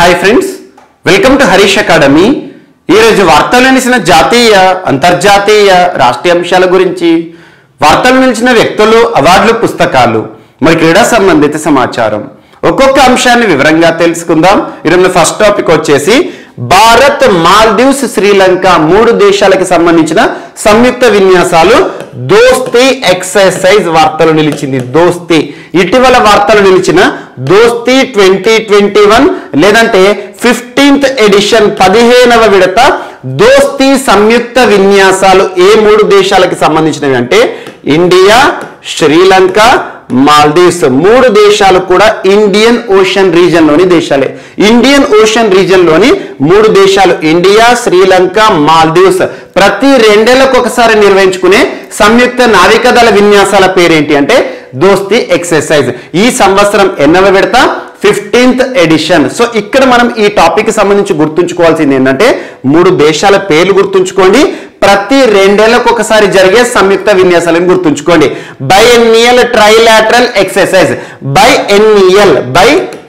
hi friends welcome to Harish academy ఈరోజు వార్తలు నిలిచిన జాతీయ అంతర్జాతీయ రాష్ట్రీయ అంశాల గురించి వార్తలు నిలిచిన వ్యక్తులు అవార్డులు పుస్తకాలు మరి క్రీడా సంబంధిత సమాచారం ఒక్కొక్క అంశాన్ని వివరంగా తెలుసుకుందాం ఈరోజు ఫస్ట్ టాపిక్ వచ్చేసి భారత్ మాల్దీవ్స్ శ్రీలంక మూడు దేశాలకు సంబంధించిన సంయుక్త విన్యాసాలు దోస్తీ ఎక్సర్సైజ్ వార్తలు నిలిచింది దోస్తీ ఇటీవల వార్తలు నిలిచిన దోస్తీ ట్వంటీ ట్వంటీ వన్ లేదంటే ఫిఫ్టీన్త్ ఎడిషన్ పదిహేనవ విడత దోస్తీ సంయుక్త విన్యాసాలు ఏ మూడు దేశాలకు సంబంధించినవి అంటే ఇండియా శ్రీలంక మాల్దీవ్స్ మూడు దేశాలు కూడా ఇండియన్ ఓషన్ రీజన్ లోని దేశాలే ఇండియన్ ఓషన్ రీజన్ లోని మూడు దేశాలు ఇండియా శ్రీలంక మాల్దీవ్స్ ప్రతి రెండేళ్లకు ఒకసారి నిర్వహించుకునే సంయుక్త నావికాదళ విన్యాసాల పేరేంటి అంటే దోస్తి ఎక్సర్సైజ్ ఈ సంవత్సరం ఎన్నవ విడత ఫిఫ్టీన్త్ ఎడిషన్ సో ఇక్కడ మనం ఈ టాపిక్ కి సంబంధించి గుర్తుంచుకోవాల్సింది ఏంటంటే మూడు దేశాల పేర్లు గుర్తుంచుకోండి ప్రతి రెండేళ్లకు ఒకసారి జరిగే సంయుక్త విన్యాసాలను గుర్తుంచుకోండి biennial trilateral exercise biennial 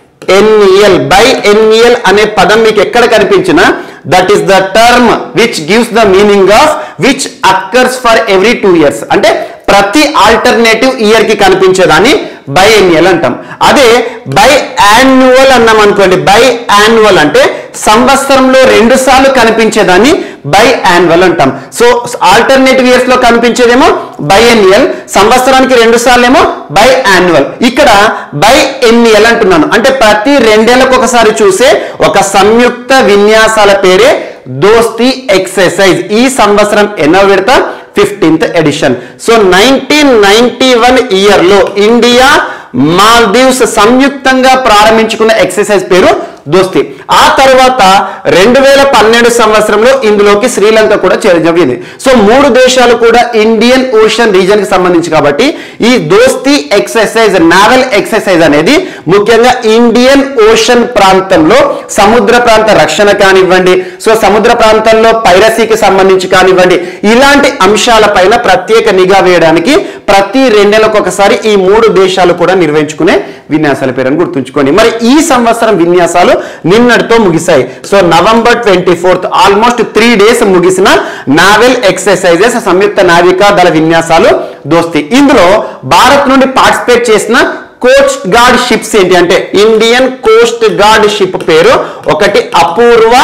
biennial biennial అనే పదం మీకు ఎక్కడ కనిపించినా that is the term which gives the meaning of which occurs for every two years అంటే ప్రతి ఆల్టర్నేటివ్ ఇయర్ కి కనిపించేదాన్ని బై ఎన్యువల్ అంటాం అదే బై యాన్యువల్ అన్నాం అనుకోండి బై యాన్యువల్ అంటే సంవత్సరంలో రెండు సార్లు కనిపించేదాన్ని బై యాన్యువల్ అంటాం సో ఆల్టర్నేటివ్ ఇయర్స్ లో కనిపించేదేమో బై ఎన్యువల్ సంవత్సరానికి రెండు సార్లు ఏమో బై యాన్యువల్ ఇక్కడ బై ఎన్యువల్ అంటున్నాను అంటే ప్రతి రెండేళ్లకు ఒకసారి చూసే ఒక సంయుక్త విన్యాసాల పేరే దోస్తి ఎక్సర్సైజ్ ఈ సంవత్సరం ఎన్నో విడత fifteenth edition so nineteen ninety one year లో ఇండియా మాల్దీవ్స్ సంయుక్తంగా ప్రారంభించుకున్న ఎక్సర్సైజ్ పేరు దోస్తి ఆ తర్వాత రెండు వేల పన్నెండు సంవత్సరంలో ఇందులోకి శ్రీలంక కూడా చేరజబడింది సో మూడు దేశాలు కూడా ఇండియన్ ఓషన్ రీజన్ కి సంబంధించి కాబట్టి ఈ దోస్తి ఎక్సర్సైజ్ నావల్ ఎక్సర్సైజ్ అనేది ముఖ్యంగా ఇండియన్ ఓషన్ ప్రాంతంలో సముద్ర ప్రాంత రక్షణ కానివ్వండి సో సముద్ర ప్రాంతంలో పైరసీకి సంబంధించి కానివ్వండి ఇలాంటి అంశాలపైన ప్రత్యేక నిఘా వేయడానికి ప్రతి రెండేళ్లకు ఒకసారి ఈ మూడు దేశాలు కూడా నిర్వహించుకునే విన్యాసాల పేరుని గుర్తుంచుకోండి మరి ఈ సంవత్సరం విన్యాసాలు నిన్నటితో ముగిశాయి so November twenty fourth almost three days ముగిసిన నావెల్ ఎక్సర్సైజెస్ సంయుక్త నావికా దళ విన్యాసాలు దోస్తి ఇందులో భారత్ నుండి పార్టిసిపేట్ చేసిన కోస్ట్ గార్డ్ షిప్స్ ఏంటి అంటే ఇండియన్ కోస్ట్ గార్డ్ షిప్ పేరు ఒకటి అపూర్వ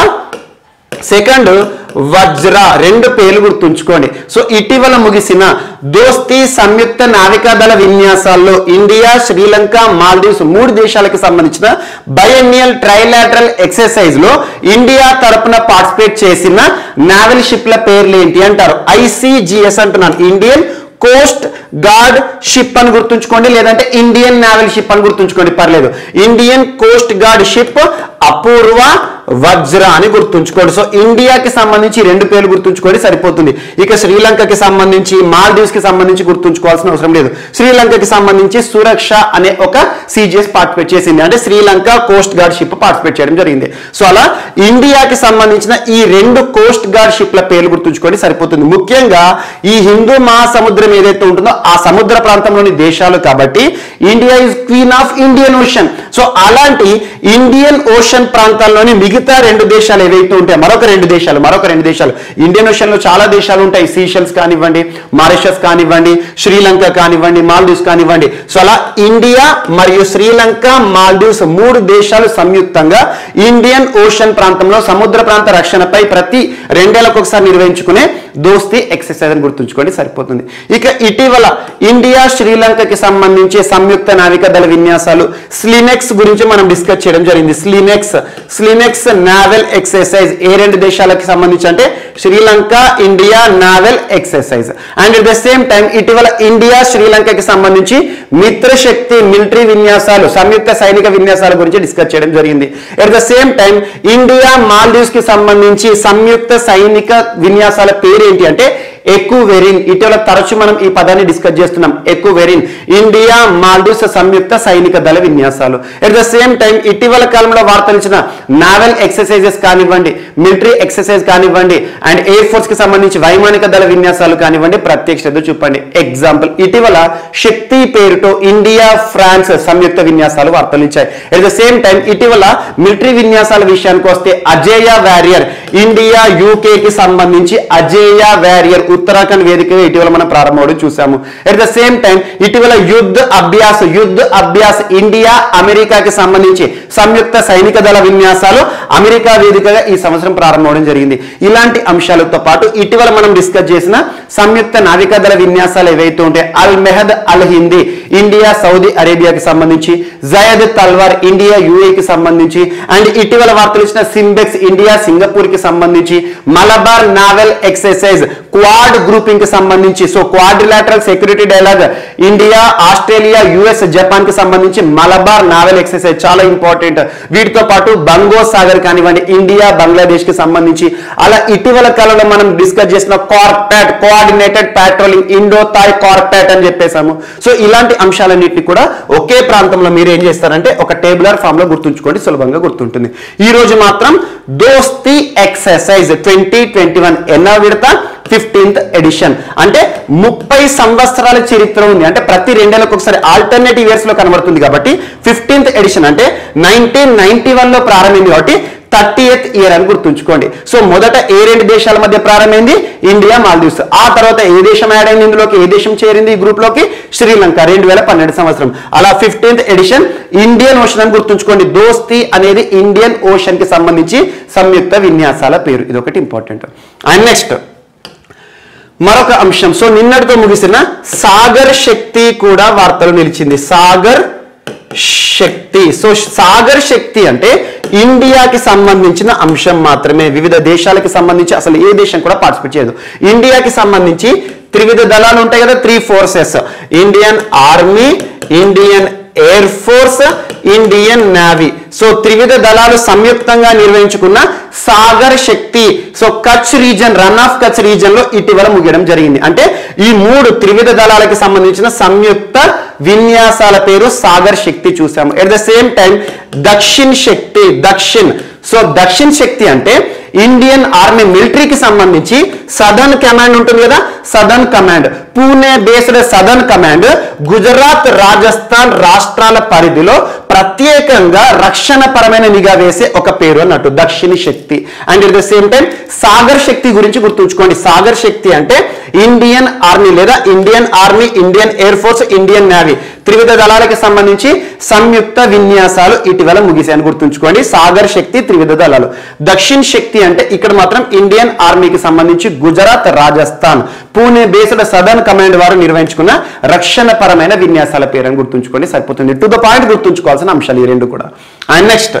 సెకండ్ వజ్ర రెండు పేర్లు గుర్తుంచుకోండి సో ఇటీవల ముగిసిన దోస్తి సంయుక్త నావికాదళ విన్యాసాల్లో ఇండియా శ్రీలంక మాల్దీవ్స్ మూడు దేశాలకు సంబంధించిన బయోనియల్ ట్రైలాటరల్ ఎక్సర్సైజ్ లో ఇండియా తరపున పార్టిసిపేట్ చేసిన నావల్ షిప్ల పేర్లు ఏంటి అంటారు ఐసీజిఎస్ అంటున్నాను ఇండియన్ కోస్ట్ గార్డ్ షిప్ అని గుర్తుంచుకోండి లేదంటే ఇండియన్ నావల్ షిప్ అని గుర్తుంచుకోండి పర్లేదు Indian coast guard ship Apoorva Vajra అని గుర్తుంచుకోండి సో ఇండియాకి సంబంధించి రెండు పేర్లు గుర్తుంచుకోండి సరిపోతుంది ఇక శ్రీలంకకి సంబంధించి మాల్దీవ్స్ కి సంబంధించి గుర్తుంచుకోవాల్సిన అవసరం లేదు శ్రీలంకకి సంబంధించి సురక్ష అనే ఒక సిజిఎస్ పార్టిసిపేట్ చేసింది అంటే Sri Lanka coast guard ship participate చేయడం జరిగింది సో అలా ఇండియాకి సంబంధించిన ఈ రెండు కోస్ట్ గార్డ్ షిప్ల పేర్లు గుర్తుంచుకోండి సరిపోతుంది ముఖ్యంగా ఈ హిందూ మహాసముద్రం ఏదైతే ఉంటుందో ఆ సముద్ర ప్రాంతంలోని దేశాలు కాబట్టి India is queen of Indian ocean so అలాంటి ఇండియన్ ఓషన్ ప్రాంతాల్లోని మిగతా రెండు దేశాలు ఏవైతే ఉంటాయి మరొక రెండు దేశాలు మరొక రెండు దేశాలు ఇండియన్ ఓషన్ లో చాలా దేశాలు ఉంటాయి సీషల్స్ కానివ్వండి మారిషస్ కానివ్వండి శ్రీలంక కానివ్వండి మాల్దీవ్స్ కానివ్వండి సో అలా ఇండియా మరియు శ్రీలంక మాల్దీవ్స్ మూడు దేశాలు సంయుక్తంగా ఇండియన్ ఓషన్ ప్రాంతంలో సముద్ర ప్రాంత రక్షణపై ప్రతి రెండేళ్లకు ఒకసారి నిర్వహించుకునే దోస్తి ఎక్సర్సైజ్ అని గుర్తుంచుకోండి సరిపోతుంది ఇక ఇటీవల ఇండియా శ్రీలంకకి సంబంధించి సంయుక్త నావిక దళ విన్యాసాలు స్లినెక్స్ గురించి మనం డిస్కస్ చేయడం జరిగింది స్లినెక్స్ స్లినెక్స్ నావెల్ ఎక్సర్సైజ్ ఏ రెండు దేశాలకి సంబంధించి అంటే Sri Lanka India naval exercise and at the same time ఇటీవల ఇండియా శ్రీలంకకి సంబంధించి మిత్రశక్తి మిలిటరీ విన్యాసాలు సంయుక్త సైనిక విన్యాసాల గురించి డిస్కస్ చేయడం జరిగింది at the same time India Maldives కి సంబంధించి సంయుక్త సైనిక విన్యాసాల పేరేంటి అంటే ఎక్కువెరిన్ ఇటీవల తరచు మనం ఈ పదాన్ని డిస్కస్ చేస్తున్నాం ఎక్కువెరిన్ ఇండియా మాల్దీవ్స్ సంయుక్త సైనిక దళ విన్యాసాలు ఎట్ ద సేమ్ టైం ఇటీవల కాలంలో వార్తలించిన నావెల్ ఎక్సర్సైజెస్ కానివ్వండి మిలిటరీ ఎక్సర్సైజ్ కానివ్వండి అండ్ ఎయిర్ ఫోర్స్ కి సంబంధించి వైమానిక దళ విన్యాసాలు కానివ్వండి ప్రత్యేక శ్రద్ధ చూపండి ఎగ్జాంపుల్ ఇటీవల శక్తి పేరుతో ఇండియా ఫ్రాన్స్ సంయుక్త విన్యాసాలు వార్తలు ఇచ్చాయి ఎట్ ద సేమ్ టైం ఇటీవల మిలిటరీ విన్యాసాల విషయానికి వస్తే అజేయ వారియర్ ఇండియా యూకే కి సంబంధించి అజేయ వారియర్ ఉత్తరాఖండ్ వేదికగా ఇటీవల మనం ప్రారంభమవడం చూసాము ఎట్ ద సేమ్ టైం ఇటీవల యుద్ధ అభ్యాస్ యుద్ధ అభ్యాస్ ఇండియా అమెరికాకి సంబంధించి సంయుక్త సైనిక దళ విన్యాసాలు అమెరికా వేదికగా ఈ సంవత్సరం ప్రారంభమవడం జరిగింది ఇలాంటి అంశాలతో పాటు ఇటీవల మనం డిస్కస్ చేసిన సంయుక్త నావికా దళ విన్యాసాలు ఏవైతే ఉంటాయి Al Mohed Al Hindi India Saudi అరేబియాకి సంబంధించి జయద్ తల్వార్ ఇండియా కి సంబంధించి అండ్ ఇటీవల వార్తలు ఇచ్చిన సింబెక్స్ ఇండియా సింగపూర్ కి సంబంధించి Malabar naval exercise quad grouping కి సంబంధించి so quadrilateral security dialogue India Australia US Japan కి సంబంధించి మలబార్ నావెల్ ఎక్సర్సైజ్ చాలా ఇంపార్టెంట్ వీటితో పాటు బంగో సాగర్ కానివ్వండి ఇండియా బంగ్లాదేశ్ కి సంబంధించి అలా ఇటీవల కాలంలో మనం డిస్కస్ చేసిన CORPAT coordinated patrolling Indo Thai CORPAT అని చెప్పేసాము సో ఇలాంటి అంశాలన్నింటినీ కూడా ఒకే ప్రాంతంలో మీరు ఏం చేస్తారంటే ఒక టేబులర్ ఫామ్ లో గుర్తుంచుకోండి సులభంగా గుర్తుంటుంది ఈ రోజు మాత్రం దోస్తి ఎక్సర్సైజ్ ట్వంటీ ట్వంటీ వన్ ఎన్నో విడత ఫిఫ్టీన్త్ ఎడిషన్ అంటే ముప్పై సంవత్సరాల చరిత్ర ఉంది అంటే ప్రతి రెండేళ్ళకి ఒకసారి ఆల్టర్నేటివ్ ఇయర్స్ లో కనబడుతుంది కాబట్టి ఫిఫ్టీన్త్ ఎడిషన్ అంటే నైన్టీన్ నైన్టీ వన్ లో ప్రారంభమైంది కాబట్టి థర్టీ ఎయిత్ ఇయర్ అని గుర్తుంచుకోండి సో మొదట ఏ రెండు దేశాల మధ్య ప్రారంభమైంది ఇండియా మాల్దీవ్స్ ఆ తర్వాత ఏ దేశం యాడ్ అయింది ఇందులోకి ఏ దేశం చేరింది ఈ గ్రూప్ లోకి శ్రీలంక రెండు వేల పన్నెండు సంవత్సరం అలా ఫిఫ్టీన్త్ ఎడిషన్ ఇండియన్ ఓషన్ అని గుర్తుంచుకోండి దోస్తి అనేది ఇండియన్ ఓషన్ కి సంబంధించి సంయుక్త విన్యాసాల పేరు ఇది ఒకటి ఇంపార్టెంట్ అండ్ నెక్స్ట్ మరొక అంశం సో నిన్నటితో ముగిసిన సాగర్ శక్తి కూడా వార్తలు నిలిచింది సాగర్ శక్తి సో సాగర్ శక్తి అంటే ఇండియాకి సంబంధించిన అంశం మాత్రమే వివిధ దేశాలకి సంబంధించి అసలు ఏ దేశం కూడా పార్టిసిపేట్ చేయదు ఇండియాకి సంబంధించి త్రివిధ దళాలు ఉంటాయి కదా three forces Indian army Indian air force Indian navy so త్రివిధ దళాలు సంయుక్తంగా నిర్వహించుకున్న Sagar Shakti so Kutch region Rann of Kutch region లో ఇటీవల ముగియడం జరిగింది అంటే ఈ మూడు త్రివిధ దళాలకి సంబంధించిన సంయుక్త విన్యాసాల పేరు సాగర్ శక్తి చూసాము at the same time Dakshin Shakti Dakshin so Dakshin Shakti అంటే ఇండియన్ ఆర్మీ మిలిటరీకి సంబంధించి సదర్న్ కమాండ్ ఉంటుంది కదా southern command Pune based southern command Gujarat Rajasthan రాష్ట్రాల పరిధిలో ప్రత్యేకంగా రక్షణ పరమైన నిఘా వేసే ఒక పేరు అన్నట్టు Dakshin Shakti and at the same time Sagar Shakti గురించి గుర్తుంచుకోండి సాగర్ శక్తి అంటే ఇండియన్ ఆర్మీ లేదా Indian army Indian air force Indian navy త్రివిధ దళాలకు సంబంధించి సంయుక్త విన్యాసాలు ఇటీవల ముగిశాయని గుర్తుంచుకోండి సాగర్ శక్తి త్రివిధ దళాలు దక్షిణ్ శక్తి అంటే ఇక్కడ మాత్రం ఇండియన్ ఆర్మీకి సంబంధించి Gujarat Rajasthan Pune based southern command వారు నిర్వహించుకున్న రక్షణ పరమైన విన్యాసాల పేరుని గుర్తుంచుకోండి సరిపోతుంది టు ద పాయింట్ గుర్తుంచుకోవాల్సిన అంశాలు ఈ రెండు కూడా అండ్ నెక్స్ట్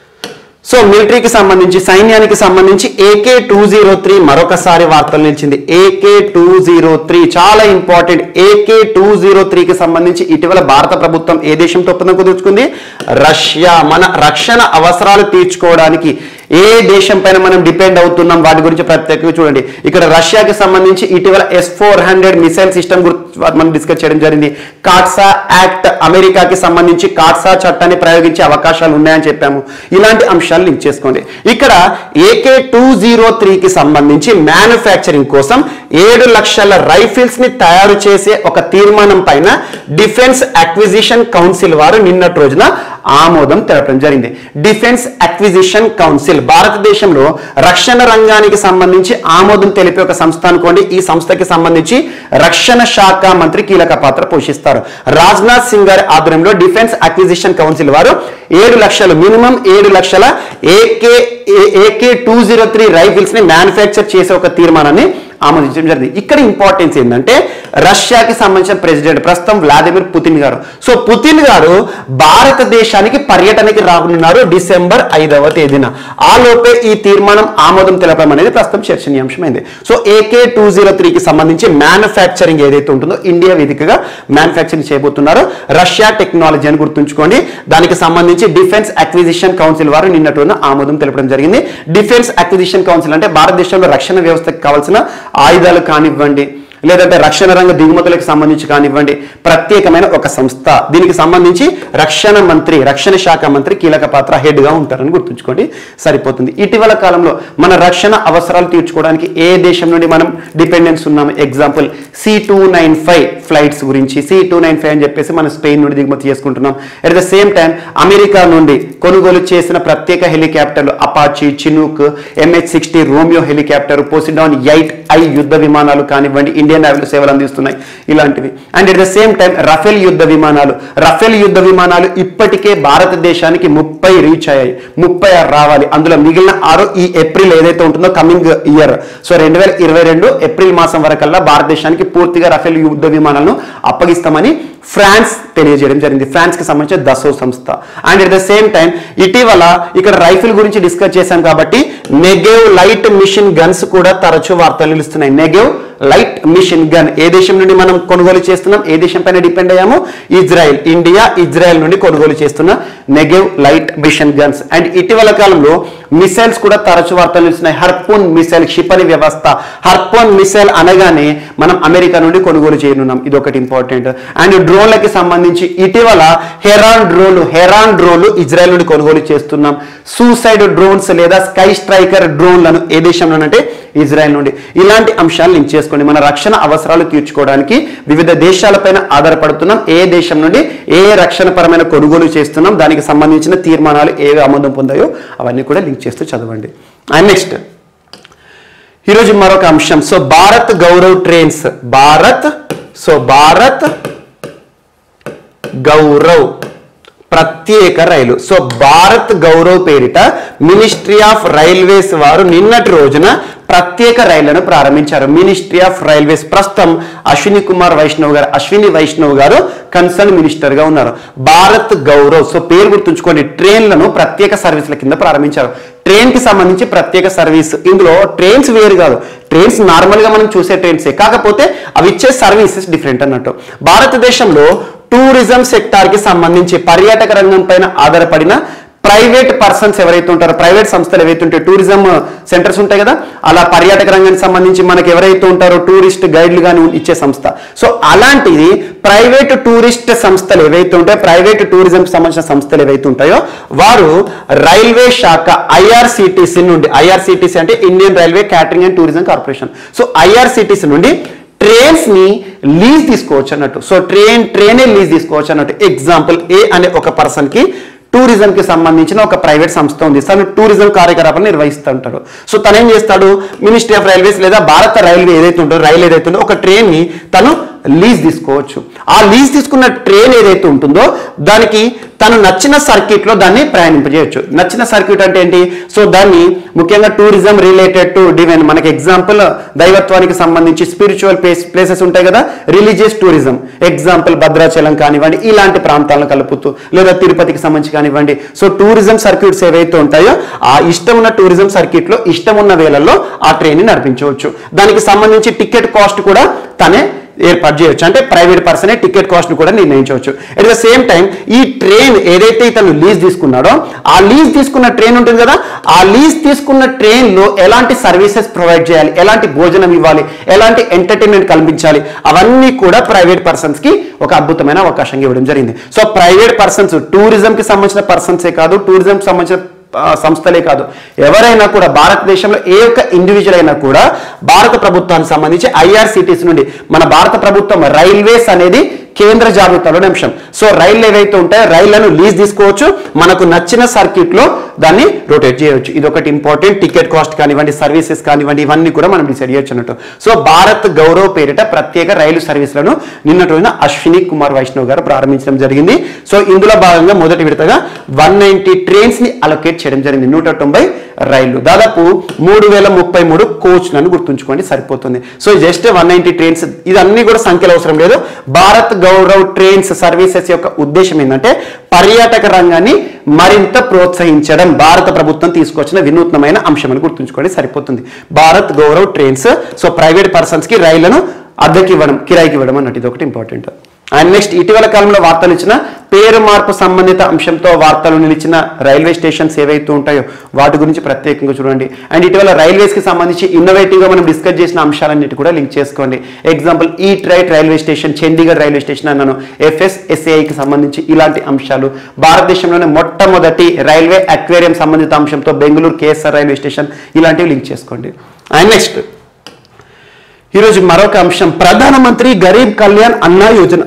సో మిలిటరీకి సంబంధించి సైన్యానికి సంబంధించి ఏకే టూ జీరో త్రీ మరొకసారి వార్తలు నిలిచింది ఏకే టూ జీరో త్రీ చాలా ఇంపార్టెంట్ ఏకే టూ జీరో త్రీకి సంబంధించి ఇటీవల భారత ప్రభుత్వం ఏ దేశంతో ఒప్పందం కుదుర్చుకుంది రష్యా మన రక్షణ అవసరాలు తీర్చుకోవడానికి ఏ దేశం పైన మనం డిపెండ్ అవుతున్నాం వాటి గురించి ప్రత్యేకంగా చూడండి ఇక్కడ రష్యాకి సంబంధించి ఇటీవల S four hundred missile system గురించి మనం డిస్కస్ చేయడం జరిగింది కాట్సా యాక్ట్ అమెరికాకి సంబంధించి కాట్సా చట్టాన్ని ప్రయోగించే అవకాశాలు ఉన్నాయని చెప్పాము ఇలాంటి అంశాలు లింక్ చేసుకోండి ఇక్కడ ఏకే టూ జీరో త్రీకి సంబంధించి మ్యానుఫ్యాక్చరింగ్ కోసం ఏడు లక్షల రైఫిల్స్ ని తయారు చేసే ఒక తీర్మానం పైన డిఫెన్స్ అక్విజిషన్ కౌన్సిల్ వారు నిన్నటి రోజున ఆమోదం తెలపడం జరిగింది డిఫెన్స్ అక్విజిషన్ కౌన్సిల్ భారతదేశంలో రక్షణ రంగానికి సంబంధించి ఆమోదం తెలిపే ఒక సంస్థ అనుకోండి ఈ సంస్థకి సంబంధించి రక్షణ శాఖ మంత్రి కీలక పాత్ర పోషిస్తారు రాజ్నాథ్ సింగ్ గారి ఆధ్వర్యంలో డిఫెన్స్ అక్విజిషన్ కౌన్సిల్ వారు ఏడు లక్షలు మినిమం ఏడు లక్షల AK AK two zero three rifles ని మ్యానుఫ్యాక్చర్ చేసే ఒక తీర్మానాన్ని ఆమోదించడం జరిగింది ఇక్కడ ఇంపార్టెన్స్ ఏంటంటే రష్యాకి సంబంధించిన ప్రెసిడెంట్ ప్రస్తుతం వ్లాదిమిర్ పుతిన్ గారు సో పుతిన్ గారు భారతదేశానికి పర్యటనకి రానున్నారు డిసెంబర్ ఐదవ తేదీన ఆ లోపే ఈ తీర్మానం ఆమోదం తెలపడం అనేది ప్రస్తుతం చర్చనీయాంశమైంది సో ఏకే టూ జీరో త్రీకి సంబంధించి మ్యానుఫ్యాక్చరింగ్ ఏదైతే ఉంటుందో ఇండియా వేదికగా మ్యానుఫ్యాక్చరింగ్ చేయబోతున్నారు రష్యా టెక్నాలజీ అని గుర్తుంచుకోండి దానికి సంబంధించి డిఫెన్స్ అక్విజిషన్ కౌన్సిల్ వారు నిన్నటి రోజున ఆమోదం తెలపడం జరిగింది డిఫెన్స్ అక్విజిషన్ కౌన్సిల్ అంటే భారతదేశంలో రక్షణ వ్యవస్థకు కావాల్సిన ఆయుధాలు కానివ్వండి లేదంటే రక్షణ రంగ దిగుమతులకు సంబంధించి కానివ్వండి ప్రత్యేకమైన ఒక సంస్థ దీనికి సంబంధించి రక్షణ మంత్రి రక్షణ శాఖ మంత్రి కీలక పాత్ర హెడ్ గా ఉంటారని గుర్తుంచుకోండి సరిపోతుంది ఇటీవల కాలంలో మన రక్షణ అవసరాలు తీర్చుకోవడానికి ఏ దేశం నుండి మనం డిపెండెన్స్ ఉన్నాము example C two nine five flights గురించి సి టూ నైన్ ఫైవ్ అని చెప్పేసి మన స్పెయిన్ నుండి దిగుమతి చేసుకుంటున్నాం at the same time America నుండి కొనుగోలు చేసిన ప్రత్యేక హెలికాప్టర్లు Apache Chinook MH sixty Romeo helicopter Poseidon eight I యుద్ధ విమానాలు కానివ్వండి ఇండియన్ నేవీలో సేవలు అందిస్తున్నాయి ఇలాంటివి and at the same time Rafale యుద్ధ విమానాలు రఫేల్ యుద్ధ విమానాలు ఇప్పటికే భారతదేశానికి ముప్పై రీచ్ అయ్యాయి ముప్పై ఆరు రావాలి అందులో మిగిలిన ఆరు ఈ ఏప్రిల్ ఏదైతే ఉంటుందో కమింగ్ ఇయర్ సో రెండు వేల ఇరవై రెండు ఏప్రిల్ మాసం వరకల్లా భారతదేశానికి పూర్తిగా రఫేల్ యుద్ధ విమానాలను అప్పగిస్తామని ఫ్రాన్స్ తెలియజేయడం జరిగింది ఫ్రాన్స్ కి సంబంధించిన దసో సంస్థ and at the same time ఇటీవల ఇక్కడ రైఫిల్ గురించి డిస్కస్ చేశాం కాబట్టి నెగేవ్ లైట్ మిషన్ గన్స్ కూడా తరచూ వార్తలు నిలుస్తున్నాయి నెగేవ్ లైట్ మిషన్ గన్ ఏ దేశం నుండి మనం కొనుగోలు చేస్తున్నాం ఏ దేశం పైన డిపెండ్ అయ్యాము ఇజ్రాయెల్ ఇండియా ఇజ్రాయెల్ నుండి కొనుగోలు చేస్తున్న Negev light machine guns and ఇటీవల కాలంలో మిసైల్స్ కూడా తరచు వార్తలు నిలుస్తున్నాయి హర్పూన్ మిసైల్ క్షిపణి వ్యవస్థ హర్పూన్ మిసైల్ అనగానే మనం అమెరికా నుండి కొనుగోలు చేయనున్నాం ఇది ఒకటి ఇంపార్టెంట్ అండ్ డ్రోన్లకి సంబంధించి ఇటీవల హెరాన్ డ్రోన్లు హెరాన్ డ్రోన్లు ఇజ్రాయెల్ నుండి కొనుగోలు చేస్తున్నాం సూసైడ్ డ్రోన్స్ లేదా స్కై స్ట్రైకర్ డ్రోన్లను ఏ దేశంలోనంటే ఇజ్రాయెల్ నుండి ఇలాంటి అంశాలు లింక్ చేసుకోండి మన రక్షణ అవసరాలు తీర్చుకోవడానికి వివిధ దేశాలపైన ఆధారపడుతున్నాం ఏ దేశం నుండి ఏ రక్షణ పరమైన కొనుగోలు చేస్తున్నాం దానికి సంబంధించిన తీర్మానాలు ఏవి ఆమోదం పొందాయో అవన్నీ కూడా లింక్ చేస్తూ చదవండి అండ్ నెక్స్ట్ ఈరోజు మరొక అంశం so Bharat Gaurav trains Bharat so Bharat Gaurav ప్రత్యేక రైలు సో భారత్ గౌరవ్ పేరిట మినిస్ట్రీ ఆఫ్ రైల్వేస్ వారు నిన్నటి రోజున ప్రత్యేక రైళ్లను ప్రారంభించారు మినిస్ట్రీ ఆఫ్ రైల్వేస్ ప్రస్తుతం అశ్విని కుమార్ వైష్ణవ్ గారు అశ్విని వైష్ణవ్ గారు కన్సర్న్ మినిస్టర్ గా ఉన్నారు భారత్ గౌరవ్ సో పేరు గుర్తుంచుకోండి ట్రైన్లను ప్రత్యేక సర్వీసుల కింద ప్రారంభించారు ట్రైన్ కి సంబంధించి ప్రత్యేక సర్వీస్ ఇందులో ట్రైన్స్ వేరు కాదు ట్రైన్స్ నార్మల్ గా మనం చూసే ట్రైన్సే కాకపోతే అవి ఇచ్చే సర్వీసెస్ డిఫరెంట్ అన్నట్టు భారతదేశంలో టూరిజం సెక్టార్ కి సంబంధించి పర్యాటక రంగం పైన ఆధారపడిన ప్రైవేట్ పర్సన్స్ ఎవరైతే ఉంటారో ప్రైవేట్ సంస్థలు ఏవైతే ఉంటాయో టూరిజం సెంటర్స్ ఉంటాయి కదా అలా పర్యాటక రంగానికి సంబంధించి మనకి ఎవరైతే ఉంటారో టూరిస్ట్ గైడ్లు కానీ ఇచ్చే సంస్థ సో అలాంటిది ప్రైవేట్ టూరిస్ట్ సంస్థలు ఏవైతే ఉంటాయో ప్రైవేట్ టూరిజం సంబంధించిన సంస్థలు ఏవైతే ఉంటాయో వారు రైల్వే శాఖ ఐఆర్సిటిసి నుండి ఐఆర్సిటిసి అంటే Indian railway catering and tourism corporation so IRCTC నుండి ట్రైన్స్ ని లీజ్ తీసుకోవచ్చు అన్నట్టు సో ట్రైన్ ట్రైనే లీజ్ తీసుకోవచ్చు అన్నట్టు ఎగ్జాంపుల్ ఏ అనే ఒక పర్సన్ కి టూరిజం కి సంబంధించిన ఒక ప్రైవేట్ సంస్థ ఉంది తను టూరిజం కార్యకలాపాలు నిర్వహిస్తూ ఉంటాడు సో తను ఏం చేస్తాడు మినిస్ట్రీ ఆఫ్ రైల్వేస్ లేదా భారత రైల్వే ఏదైతే ఉంటుందో రైలు ఏదైతే ఉందో ఒక ట్రైన్ ని తను లీజ్ తీసుకోవచ్చు ఆ లీజ్ తీసుకున్న ట్రైన్ ఏదైతే ఉంటుందో దానికి తను నచ్చిన సర్క్యూట్ లో దాన్ని ప్రయాణింపజేయచ్చు నచ్చిన సర్క్యూట్ అంటే ఏంటి సో దాన్ని ముఖ్యంగా టూరిజం రిలేటెడ్ టు డివైన్ మనకి ఎగ్జాంపుల్ దైవత్వానికి సంబంధించి స్పిరిచువల్ ప్లేస్ ప్లేసెస్ ఉంటాయి కదా రిలీజియస్ టూరిజం ఎగ్జాంపుల్ భద్రాచలం కానివ్వండి ఇలాంటి ప్రాంతాలను కలుపుతూ లేదా తిరుపతికి సంబంధించి కానివ్వండి సో టూరిజం సర్క్యూట్స్ ఏవైతే ఉంటాయో ఆ ఇష్టం ఉన్న టూరిజం సర్క్యూట్ లో ఇష్టం ఉన్న వేళల్లో ఆ ట్రైన్ ని నడిపించవచ్చు దానికి సంబంధించి టికెట్ కాస్ట్ కూడా తనే ఏర్పాటు చేయొచ్చు అంటే ప్రైవేట్ పర్సనే టికెట్ కాస్ట్ కూడా నిర్ణయించవచ్చు అట్ ద సేమ్ టైం ఈ ట్రైన్ ఏదైతే ఇతను లీజ్ తీసుకున్నాడో ఆ లీజ్ తీసుకున్న ట్రైన్ ఉంటుంది కదా ఆ లీజ్ తీసుకున్న ట్రైన్ లో ఎలాంటి సర్వీసెస్ ప్రొవైడ్ చేయాలి ఎలాంటి భోజనం ఇవ్వాలి ఎలాంటి ఎంటర్టైన్మెంట్ కల్పించాలి అవన్నీ కూడా ప్రైవేట్ పర్సన్స్ కి ఒక అద్భుతమైన అవకాశంగా ఇవ్వడం జరిగింది సో ప్రైవేట్ పర్సన్స్ టూరిజం కి సంబంధించిన పర్సన్సే కాదు టూరిజం కి సంబంధించిన ఆ, సంస్థలే కాదు ఎవరైనా కూడా భారతదేశంలో ఏ ఒక్క ఇండివిజువల్ అయినా కూడా భారత ప్రభుత్వానికి సంబంధించి ఐఆర్సిటీస్ నుండి మన భారత ప్రభుత్వం రైల్వేస్ అనేది కేంద్ర జాబితాలోని అంశం సో రైళ్లు ఏవైతే ఉంటాయో రైళ్లను లీజ్ తీసుకోవచ్చు మనకు నచ్చిన సర్క్యూట్ లో దాన్ని రొటేట్ చేయవచ్చు ఇది ఒకటి ఇంపార్టెంట్ టికెట్ కాస్ట్ కానివ్వండి సర్వీసెస్ కానివ్వండి ఇవన్నీ కూడా మనం డిసైడ్ చేయొచ్చు అన్నట్టు సో భారత్ గౌరవ్ పేరిట ప్రత్యేక రైలు సర్వీసులను నిన్నటి రోజున అశ్విని కుమార్ వైష్ణవ్ గారు ప్రారంభించడం జరిగింది సో ఇందులో భాగంగా మొదటి విడతగా వన్ నైన్టీ ట్రైన్స్ ని అలొకేట్ చేయడం జరిగింది నూట తొంభై రైళ్లు దాదాపు మూడు వేల ముప్పై మూడు కోచ్లను గుర్తుంచుకోండి సరిపోతుంది so just one ninety trains ఇదన్నీ కూడా సంఖ్యలు అవసరం లేదు భారత్ గౌరవ్ ట్రైన్స్ సర్వీసెస్ యొక్క ఉద్దేశం ఏంటంటే పర్యాటక రంగాన్ని మరింత ప్రోత్సహించడం భారత ప్రభుత్వం తీసుకొచ్చిన వినూత్నమైన అంశం అని గుర్తుంచుకోండి సరిపోతుంది Bharat Gaurav trains so private persons కి రైళ్లను అద్దెకి ఇవ్వడం కిరాయికి ఇవ్వడం అన్నట్టు ఇది ఒకటి ఇంపార్టెంట్ అండ్ నెక్స్ట్ ఇటీవల కాలంలో వార్తలు ఇచ్చిన పేరు మార్పు సంబంధిత అంశంతో వార్తలు నిలిచిన రైల్వే స్టేషన్స్ ఏవైతే ఉంటాయో వాటి గురించి ప్రత్యేకంగా చూడండి అండ్ ఇటీవల రైల్వేస్ కి సంబంధించి ఇన్నోవేటివ్ గా మనం డిస్కస్ చేసిన అంశాలన్నిటి కూడా లింక్ చేసుకోండి ఎగ్జాంపుల్ ఈ ట్రైట్ railway station Chandigarh railway station అన్నాను ఎఫ్ఎస్ఎస్ఏఐకి సంబంధించి ఇలాంటి అంశాలు భారతదేశంలోనే మొట్టమొదటి రైల్వే అక్వేరియం సంబంధిత అంశంతో బెంగళూరు కేఎస్ఆర్ రైల్వే స్టేషన్ ఇలాంటివి లింక్ చేసుకోండి అండ్ నెక్స్ట్ ఈరోజు మరొక అంశం ప్రధానమంత్రి గరీబ్ కళ్యాణ్ అన్న యోజన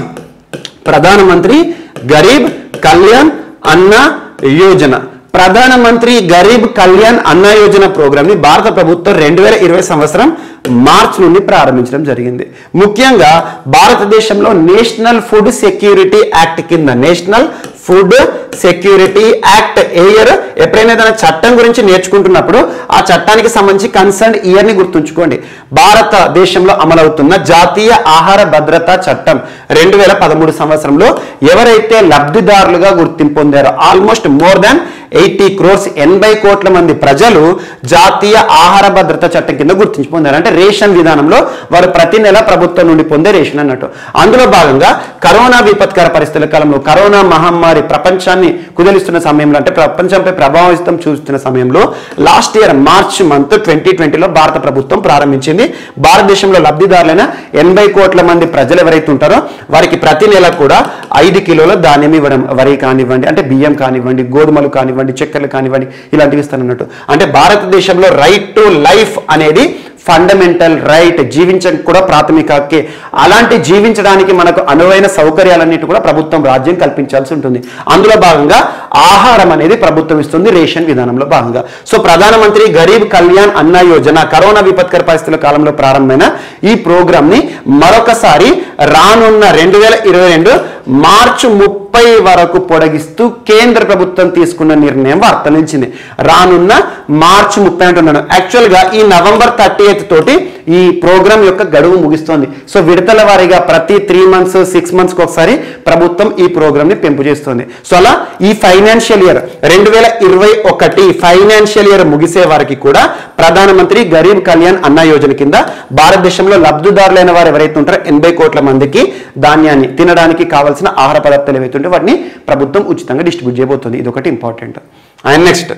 ప్రధానమంత్రి గరీబ్ కళ్యాణ్ అన్న యోజన ప్రధానమంత్రి గరీబ్ కళ్యాణ్ అన్న యోజన ప్రోగ్రామ్ ని భారత ప్రభుత్వం రెండు వేల ఇరవై సంవత్సరం మార్చ్ నుండి ప్రారంభించడం జరిగింది ముఖ్యంగా భారతదేశంలో నేషనల్ ఫుడ్ సెక్యూరిటీ యాక్ట్ కింద నేషనల్ ఫుడ్ సెక్యూరిటీ యాక్ట్ ఏ ఇయర్ ఎప్పుడైనా ఏదైనా చట్టం గురించి నేర్చుకుంటున్నప్పుడు ఆ చట్టానికి సంబంధించి కన్సర్న్ ఇయర్ ని గుర్తుంచుకోండి భారతదేశంలో అమలవుతున్న జాతీయ ఆహార భద్రతా చట్టం రెండు వేల పదమూడు సంవత్సరంలో ఎవరైతే లబ్ధిదారులుగా గుర్తింపు పొందారో almost more than eighty crores ఎనభై కోట్ల మంది ప్రజలు జాతీయ ఆహార భద్రత చట్టం కింద గుర్తించి పొందారు అంటే రేషన్ విధానంలో వారు ప్రతి నెల ప్రభుత్వం నుండి పొందే రేషన్ అన్నట్టు అందులో భాగంగా కరోనా విపత్కర పరిస్థితుల కాలంలో కరోనా మహమ్మారి ప్రపంచాన్ని కుదిలిస్తున్న సమయంలో అంటే ప్రపంచంపై ప్రభావితం చూస్తున్న సమయంలో last year March month twenty ట్వంటీలో భారత ప్రభుత్వం ప్రారంభించింది భారతదేశంలో లబ్ధిదారులైన ఎనభై కోట్ల మంది ప్రజలు ఎవరైతే ఉంటారో వారికి ప్రతి నెల కూడా ఐదు కిలోల ధాన్యం ఇవ్వడం వరి కానివ్వండి అంటే బియ్యం కానివ్వండి గోధుమలు కానివ్వండి చక్కెరలు కానివ్వండి ఇలాంటివి ఇస్తానన్నట్టు అంటే భారతదేశంలో రైట్ టు లైఫ్ అనేది ఫండమెంటల్ రైట్ జీవించడానికి కూడా ప్రాథమిక హక్కే అలాంటి జీవించడానికి మనకు అనువైన సౌకర్యాలన్నిటి కూడా ప్రభుత్వం రాజ్యం కల్పించాల్సి ఉంటుంది అందులో భాగంగా ఆహారం అనేది ప్రభుత్వం ఇస్తుంది రేషన్ విధానంలో భాగంగా సో ప్రధానమంత్రి గరీబ్ కళ్యాణ్ అన్న యోజన కరోనా విపత్కర పరిస్థితుల కాలంలో ప్రారంభమైన ఈ ప్రోగ్రామ్ ని మరొకసారి రానున్న రెండు వేల ఇరవై రెండు మార్చి ముప్పై వరకు పొడిగిస్తూ కేంద్ర ప్రభుత్వం తీసుకున్న నిర్ణయం వార్త నిలిచింది రానున్న మార్చి ముప్పై అంటున్నాను యాక్చువల్ గా ఈ నవంబర్ థర్టీ ఎయిత్ తోటి ఈ ప్రోగ్రామ్ యొక్క గడువు ముగిస్తోంది సో విడతల వారీగా ప్రతి త్రీ మంత్స్ సిక్స్ మంత్స్ ఒకసారి ప్రభుత్వం ఈ ప్రోగ్రామ్ ని పెంపు చేస్తుంది సో అలా ఈ ఫైనాన్షియల్ ఇయర్ రెండు వేల ఇరవై ఒకటి ఫైనాన్షియల్ ఇయర్ ముగిసే వారికి కూడా ప్రధానమంత్రి గరీబ్ కళ్యాణ్ అన్న యోజన కింద భారతదేశంలో లబ్ధిదారులైన వారు ఎవరైతే ఉంటారో ఎనభై కోట్ల మందికి ధాన్యాన్ని తినడానికి కావాల్సిన ఆహార పదార్థాలు ఏవైతే ఉంటే వాటిని ప్రభుత్వం ఉచితంగా డిస్ట్రిబ్యూట్ చేయబోతుంది ఇది ఒకటి ఇంపార్టెంట్ అండ్ నెక్స్ట్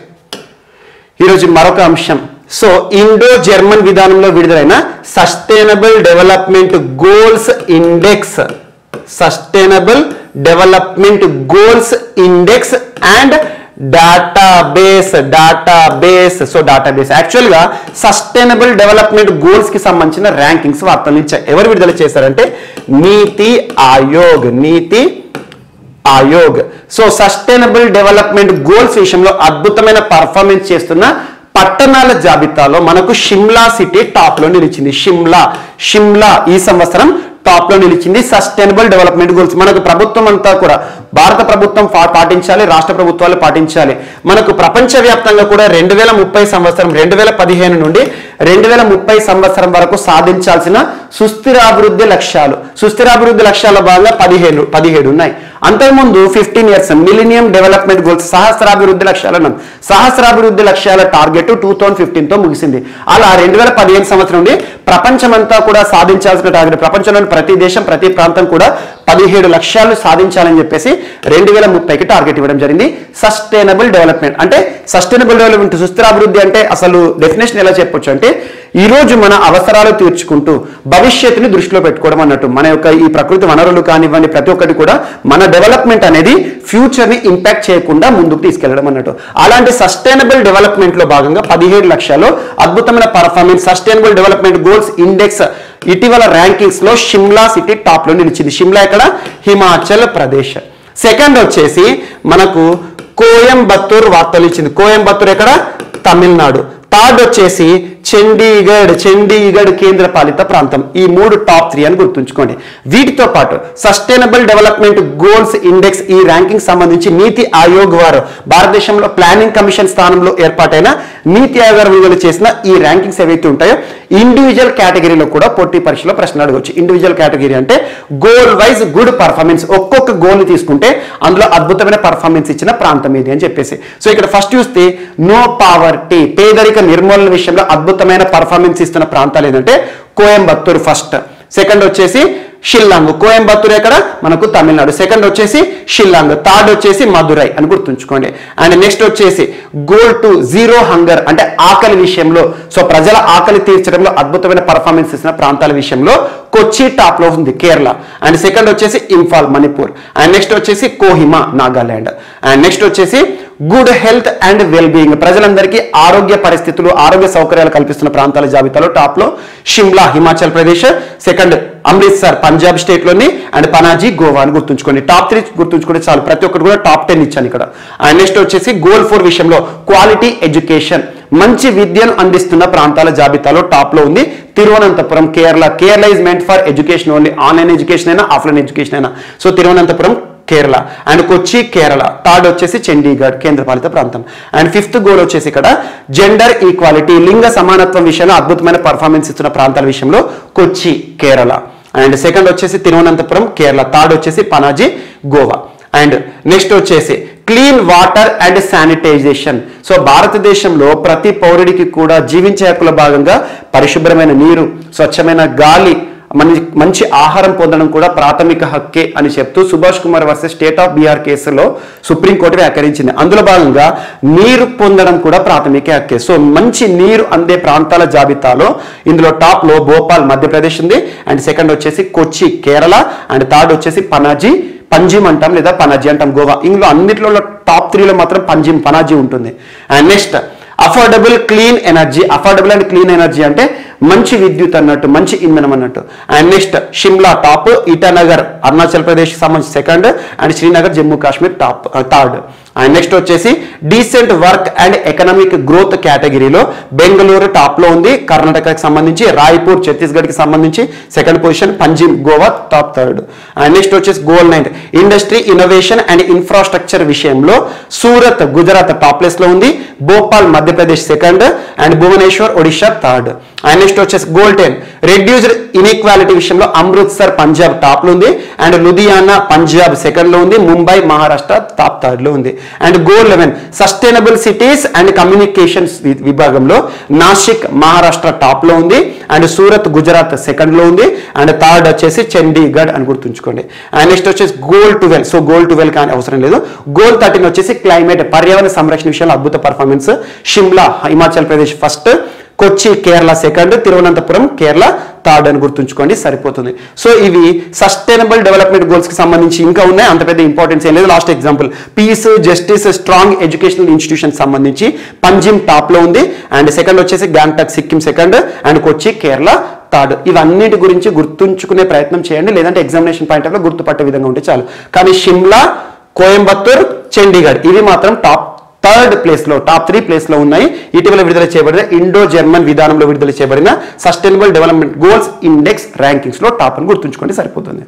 ఈరోజు మరొక అంశం సో ఇండో జర్మన్ విధానంలో విడుదలైన sustainable development goals index sustainable development goals index and database database so database actual గా సస్టైనబుల్ డెవలప్మెంట్ గోల్స్ కి సంబంధించిన ర్యాంకింగ్స్ వార్తలు ఇచ్చాయి ఎవరు విడుదల చేశారంటే NITI Aayog NITI Aayog so sustainable development goals విషయంలో అద్భుతమైన పర్ఫార్మెన్స్ చేస్తున్న పట్టణాల జాబితాలో మనకు షిమ్లా సిటీ టాప్ లో నిలిచింది షిమ్లా షిమ్లా ఈ సంవత్సరం టాప్ లో నిలిచింది సస్టైనబుల్ డెవలప్మెంట్ గోల్స్ మనకు ప్రభుత్వం అంతా కూడా భారత ప్రభుత్వం పా- పాటించాలి రాష్ట్ర ప్రభుత్వాలు పాటించాలి మనకు ప్రపంచవ్యాప్తంగా కూడా రెండు వేల ముప్పై సంవత్సరం రెండు వేల పదిహేను నుండి రెండు వేల ముప్పై సంవత్సరం వరకు సాధించాల్సిన సుస్థిరాభివృద్ధి లక్ష్యాలు సుస్థిరాభివృద్ధి లక్ష్యాల భాగంగా పదిహేను పదిహేడు ఉన్నాయి అంతకుముందు fifteen years millennium development goals సహస్రాభివృద్ధి లక్ష్యాలు అన్నాం సహస్రాభివృద్ధి లక్ష్యాల టార్గెట్ టూ థౌసండ్ ఫిఫ్టీన్ తో ముగిసింది అలా రెండు వేల పదిహేను సంవత్సరం నుండి ప్రపంచమంతా కూడా సాధించాల్సిన టార్గెట్ ప్రపంచంలోని ప్రతి దేశం ప్రతి ప్రాంతం కూడా పదిహేడు లక్ష్యాలు సాధించాలని చెప్పేసి రెండు వేల ముప్పైకి టార్గెట్ ఇవ్వడం జరిగింది సస్టైనబుల్ డెవలప్మెంట్ అంటే సస్టైనబుల్ డెవలప్మెంట్ సుస్థిరాభివృద్ధి అంటే అసలు డెఫినేషన్ ఎలా చెప్పొచ్చు అంటే ఈ రోజు మన అవసరాలు తీర్చుకుంటూ భవిష్యత్తుని దృష్టిలో పెట్టుకోవడం అన్నట్టు మన యొక్క ఈ ప్రకృతి వనరులు కానివ్వండి ప్రతి ఒక్కటి కూడా మన డెవలప్మెంట్ అనేది ఫ్యూచర్ ని ఇంపాక్ట్ చేయకుండా ముందుకు తీసుకెళ్లడం అన్నట్టు అలాంటి సస్టైనబుల్ డెవలప్మెంట్ లో భాగంగా పదిహేడు లక్షల్లో అద్భుతమైన performance sustainable development goals index ఇటీవల ర్యాంకింగ్స్ లో షిమ్లా సిటీ టాప్ లో నిలిచింది షిమ్లా ఎక్కడ హిమాచల్ ప్రదేశ్ సెకండ్ వచ్చేసి మనకు కోయంబత్తూర్ వార్తలు ఇచ్చింది కోయంబత్తూర్ ఎక్కడ తమిళనాడు థర్డ్ వచ్చేసి చండీగఢ్ చండీగఢ్ కేంద్ర పాలిత ప్రాంతం ఈ మూడు టాప్ త్రీ అని గుర్తుంచుకోండి వీటితో పాటు సస్టైనబుల్ డెవలప్మెంట్ గోల్స్ ఇండెక్స్ ఈ ర్యాంకింగ్ సంబంధించి నీతి ఆయోగ్ వారు భారతదేశంలో ప్లానింగ్ కమిషన్ స్థానంలో ఏర్పాటైన నీతి ఆయోగ్ వారు విడుదల చేసిన ఈ ర్యాంకింగ్స్ ఏవైతే ఉంటాయో ఇండివిజువల్ కేటగిరీలో కూడా పోటీ పరీక్షలో ప్రశ్న అడగవచ్చు ఇండివిజువల్ కేటగిరీ అంటే గోల్ వైజ్ గుడ్ పర్ఫార్మెన్స్ ఒక్కొక్క గోల్ తీసుకుంటే అందులో అద్భుతమైన పర్ఫార్మెన్స్ ఇచ్చిన ప్రాంతం ఇది అని చెప్పేసి సో ఇక్కడ ఫస్ట్ చూస్తే నో పావర్టీ పేదరిక నిర్మూలన విషయంలో అద్భుతమైన పర్ఫార్మెన్స్ ఇస్తున్న ప్రాంతాలు ఏంటంటే కోయంబత్తూర్ ఫస్ట్ సెకండ్ వచ్చేసి షిల్లాంగ్ కోయంబత్తూర్ ఎక్కడ మనకు తమిళనాడు సెకండ్ వచ్చేసి షిల్లాంగ్ థర్డ్ వచ్చేసి మదురై అని గుర్తుంచుకోండి అండ్ నెక్స్ట్ వచ్చేసి గోల్ టు జీరో హంగర్ అంటే ఆకలి విషయంలో సో ప్రజల ఆకలి తీర్చడంలో అద్భుతమైన పర్ఫార్మెన్స్ ఇచ్చిన ప్రాంతాల విషయంలో కొచ్చి టాప్ లో ఉంది కేరళ అండ్ సెకండ్ వచ్చేసి ఇంఫాల్ మణిపూర్ అండ్ నెక్స్ట్ వచ్చేసి కోహిమా నాగాలాండ్ అండ్ నెక్స్ట్ వచ్చేసి good health and well being ప్రజలందరికీ ఆరోగ్య పరిస్థితులు ఆరోగ్య సౌకర్యాలు కల్పిస్తున్న ప్రాంతాల జాబితాలో టాప్ లో షిమ్లా హిమాచల్ ప్రదేశ్ సెకండ్ అమృత్సర్ పంజాబ్ స్టేట్ లోని అండ్ పనాజీ గోవా అని గుర్తుంచుకోండి టాప్ త్రీ గుర్తుంచుకుంటే చాలు ప్రతి ఒక్కరు కూడా టాప్ టెన్ ఇచ్చాను ఇక్కడ అండ్ నెక్స్ట్ వచ్చేసి గోల్ ఫోర్ విషయంలో క్వాలిటీ ఎడ్యుకేషన్ మంచి విద్యను అందిస్తున్న ప్రాంతాల జాబితాలో టాప్ లో ఉంది Thiruvananthapuram Kerala Kerala is meant for education only online education అయినా ఆఫ్లైన్ ఎడ్యుకేషన్ అయినా so Thiruvananthapuram Kerala and Kochi Kerala third వచ్చేసి చండీగఢ్ కేంద్రపాలిత ప్రాంతం అండ్ ఫిఫ్త్ గోల్ వచ్చేసి ఇక్కడ జెండర్ ఈక్వాలిటీ లింగ సమానత్వం విషయంలో అద్భుతమైన పర్ఫార్మెన్స్ ఇస్తున్న ప్రాంతాల విషయంలో కొచ్చి కేరళ అండ్ సెకండ్ వచ్చేసి తిరువనంతపురం కేరళ థర్డ్ వచ్చేసి పనాజీ గోవా అండ్ నెక్స్ట్ వచ్చేసి clean water and sanitization so భారతదేశంలో ప్రతి పౌరుడికి కూడా జీవించే హక్కుల భాగంగా పరిశుభ్రమైన నీరు స్వచ్ఛమైన గాలి మన మంచి ఆహారం పొందడం కూడా ప్రాథమిక హక్కే అని చెప్తూ Subhash Kumar versus state of Bihar కేసులో సుప్రీంకోర్టు వ్యాఖ్యానించింది అందులో భాగంగా నీరు పొందడం కూడా ప్రాథమిక హక్కే సో మంచి నీరు అందే ప్రాంతాల జాబితాలో ఇందులో టాప్ లో భోపాల్ మధ్యప్రదేశ్ ఉంది అండ్ సెకండ్ వచ్చేసి కొచ్చి కేరళ అండ్ థర్డ్ వచ్చేసి పనాజీ పంజిమ్ అంటాం లేదా పనాజీ అంటాం గోవా ఇందులో అన్నిటిలో టాప్ త్రీలో మాత్రం పంజిమ్ పనాజీ ఉంటుంది and next affordable clean energy affordable and clean energy అంటే మంచి విద్యుత్ అన్నట్టు మంచి ఇంధనం అన్నట్టు and next Shimla top Itanagar Arunachal Pradesh సంబంధించి second and Srinagar Jammu Kashmir top third and next వచ్చేసి decent work and economic growth కేటగిరీలో బెంగళూరు టాప్ లో ఉంది కర్ణాటకకి సంబంధించి రాయ్పూర్ ఛత్తీస్గఢ్ కి సంబంధించి second position Panjim Goa top third and next వచ్చేసి goal nine industry innovation and infrastructure విషయంలో సూరత్ గుజరాత్ టాప్ ప్లేస్ లో ఉంది Bhopal Madhya Pradesh second and Bhubaneswar Odisha third and next వచ్చేసి గోల్ టెన్ రెడ్యూస్డ్ ఇన్ఈక్వాలిటీ విషయంలో అమృత్సర్ పంజాబ్ టాప్ లో ఉంది అండ్ లుధియానా పంజాబ్ సెకండ్ లో ఉంది ముంబై మహారాష్ట్ర టాప్ థర్డ్ లో ఉంది and goal eleven sustainable cities and communications విభాగంలో నాసిక్ మహారాష్ట్ర టాప్ లో ఉంది అండ్ సూరత్ గుజరాత్ సెకండ్ లో ఉంది అండ్ థర్డ్ వచ్చేసి చండీగఢ్ అని గుర్తుంచుకోండి అండ్ నెక్స్ట్ వచ్చేసి goal twelve so goal twelve కానీ అవసరం లేదు గోల్ థర్టీన్ వచ్చేసి క్లైమేట్ పర్యావరణ సంరక్షణ విషయంలో అద్భుత performance Shimla Himachal Pradesh first Kochi Kerala second Thiruvananthapuram Kerala third అని గుర్తుంచుకోండి సరిపోతుంది సో ఇవి సస్టైనబుల్ డెవలప్మెంట్ గోల్స్ కి సంబంధించి ఇంకా ఉన్నాయి అంత పెద్ద ఇంపార్టెన్స్ ఏం లేదు last example peace justice strong educational institution సంబంధించి పంజిమ్ టాప్ లో ఉంది అండ్ సెకండ్ వచ్చేసి Gangtok Sikkim second and Kochi Kerala third ఇవన్నిటి గురించి గుర్తుంచుకునే ప్రయత్నం చేయండి లేదంటే ఎగ్జామినేషన్ పాయింట్ ఆఫ్ లో గుర్తుపట్టే విధంగా ఉంటే చాలు కానీ షిమ్లా కోయంబత్తూర్ చండీగఢ్ ఇవి మాత్రం టాప్ థర్డ్ ప్లేస్ లో టాప్ త్రీ ప్లేస్ లో ఉన్నాయి ఇటీవల విడుదల చేయబడిన ఇండో జర్మన్ విధానంలో విడుదల చేయబడిన sustainable development goals index rankings లో టాప్ అని గుర్తుంచుకోండి సరిపోతుంది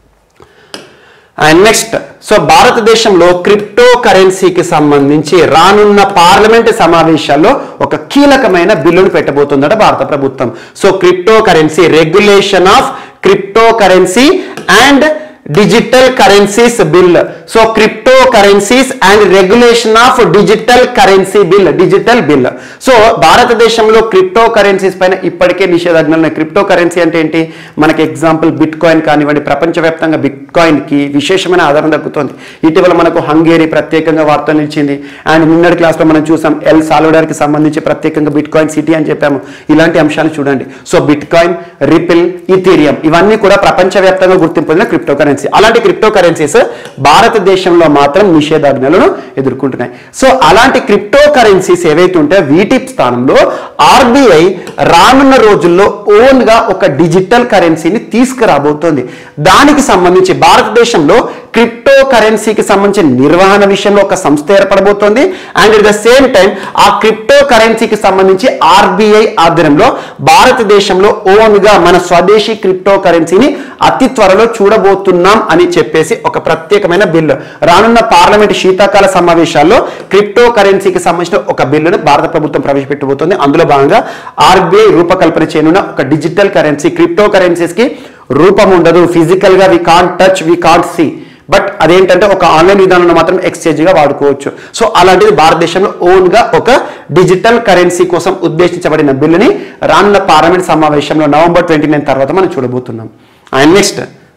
అండ్ నెక్స్ట్ సో భారతదేశంలో క్రిప్టో కరెన్సీకి సంబంధించి రానున్న పార్లమెంట్ సమావేశాల్లో ఒక కీలకమైన బిల్లును పెట్టబోతుందట భారత ప్రభుత్వం so crypto currency regulation of crypto currency and digital currencies bill so crypto currencies and regulation of digital currency bill digital bill so భారతదేశంలో క్రిప్టో కరెన్సీస్ పైన ఇప్పటికే నిషేధాజ్ఞలు ఉన్నాయి క్రిప్టో కరెన్సీ అంటే ఏంటి మనకి ఎగ్జాంపుల్ బిట్ కాయిన్ కానివ్వండి ప్రపంచవ్యాప్తంగా బిట్ కాయిన్ కి విశేషమైన ఆధారం దక్కుతోంది ఇటీవల మనకు హంగేరీ ప్రత్యేకంగా వార్త నిలిచింది అండ్ నిన్నటి క్లాస్లో మనం చూసాం ఎల్ సాల్వడార్ కి సంబంధించి ప్రత్యేకంగా బిట్ కాయిన్ సిటీ అని చెప్పాము ఇలాంటి అంశాలు చూడండి so bitcoin ripple ethereum ఇవన్నీ కూడా ప్రపంచవ్యాప్తంగా గుర్తింపు పొందిన క్రిప్టో కరెన్సీ అలాంటి క్రిప్టో కరెన్సీస్ భారతదేశంలో మాత్రం నిషేధాజ్ఞలను ఎదుర్కొంటున్నాయి సో అలాంటి క్రిప్టో కరెన్సీస్ ఏవైతే ఉంటాయో వీటి స్థానంలో ఆర్బీఐ రానున్న రోజుల్లో ఓన్ గా ఒక డిజిటల్ కరెన్సీని తీసుకురాబోతోంది దానికి సంబంధించి భారతదేశంలో క్రిప్టో కరెన్సీకి సంబంధించిన నిర్వహణ విషయంలో ఒక సంస్థ ఏర్పడబోతోంది and at the same time ఆ క్రిప్టో కరెన్సీకి సంబంధించి ఆర్బీఐ ఆధ్వర్యంలో భారతదేశంలో ఓన్ గా మన స్వదేశీ క్రిప్టో కరెన్సీని అతి త్వరలో చూడబోతున్నాం అని చెప్పేసి ఒక ప్రత్యేకమైన బిల్లు రానున్న పార్లమెంట్ శీతాకాల సమావేశాల్లో క్రిప్టో కరెన్సీకి సంబంధించిన ఒక బిల్లును భారత ప్రభుత్వం ప్రవేశపెట్టబోతోంది అందులో భాగంగా ఆర్బీఐ రూపకల్పన చేయనున్న ఒక డిజిటల్ కరెన్సీ క్రిప్టో కరెన్సీస్ కి రూపం ఉండదు ఫిజికల్ గా we can't touch we can't see but అదేంటంటే ఒక ఆన్లైన్ విధానంలో మాత్రం ఎక్స్చేంజ్ గా వాడుకోవచ్చు సో అలాంటిది భారతదేశంలో ఓన్ గా ఒక డిజిటల్ కరెన్సీ కోసం ఉద్దేశించబడిన బిల్లుని రానున్న పార్లమెంట్ సమావేశంలో నవంబర్ ట్వంటీ నైన్ తర్వాత మనం చూడబోతున్నాం అండ్ నెక్స్ట్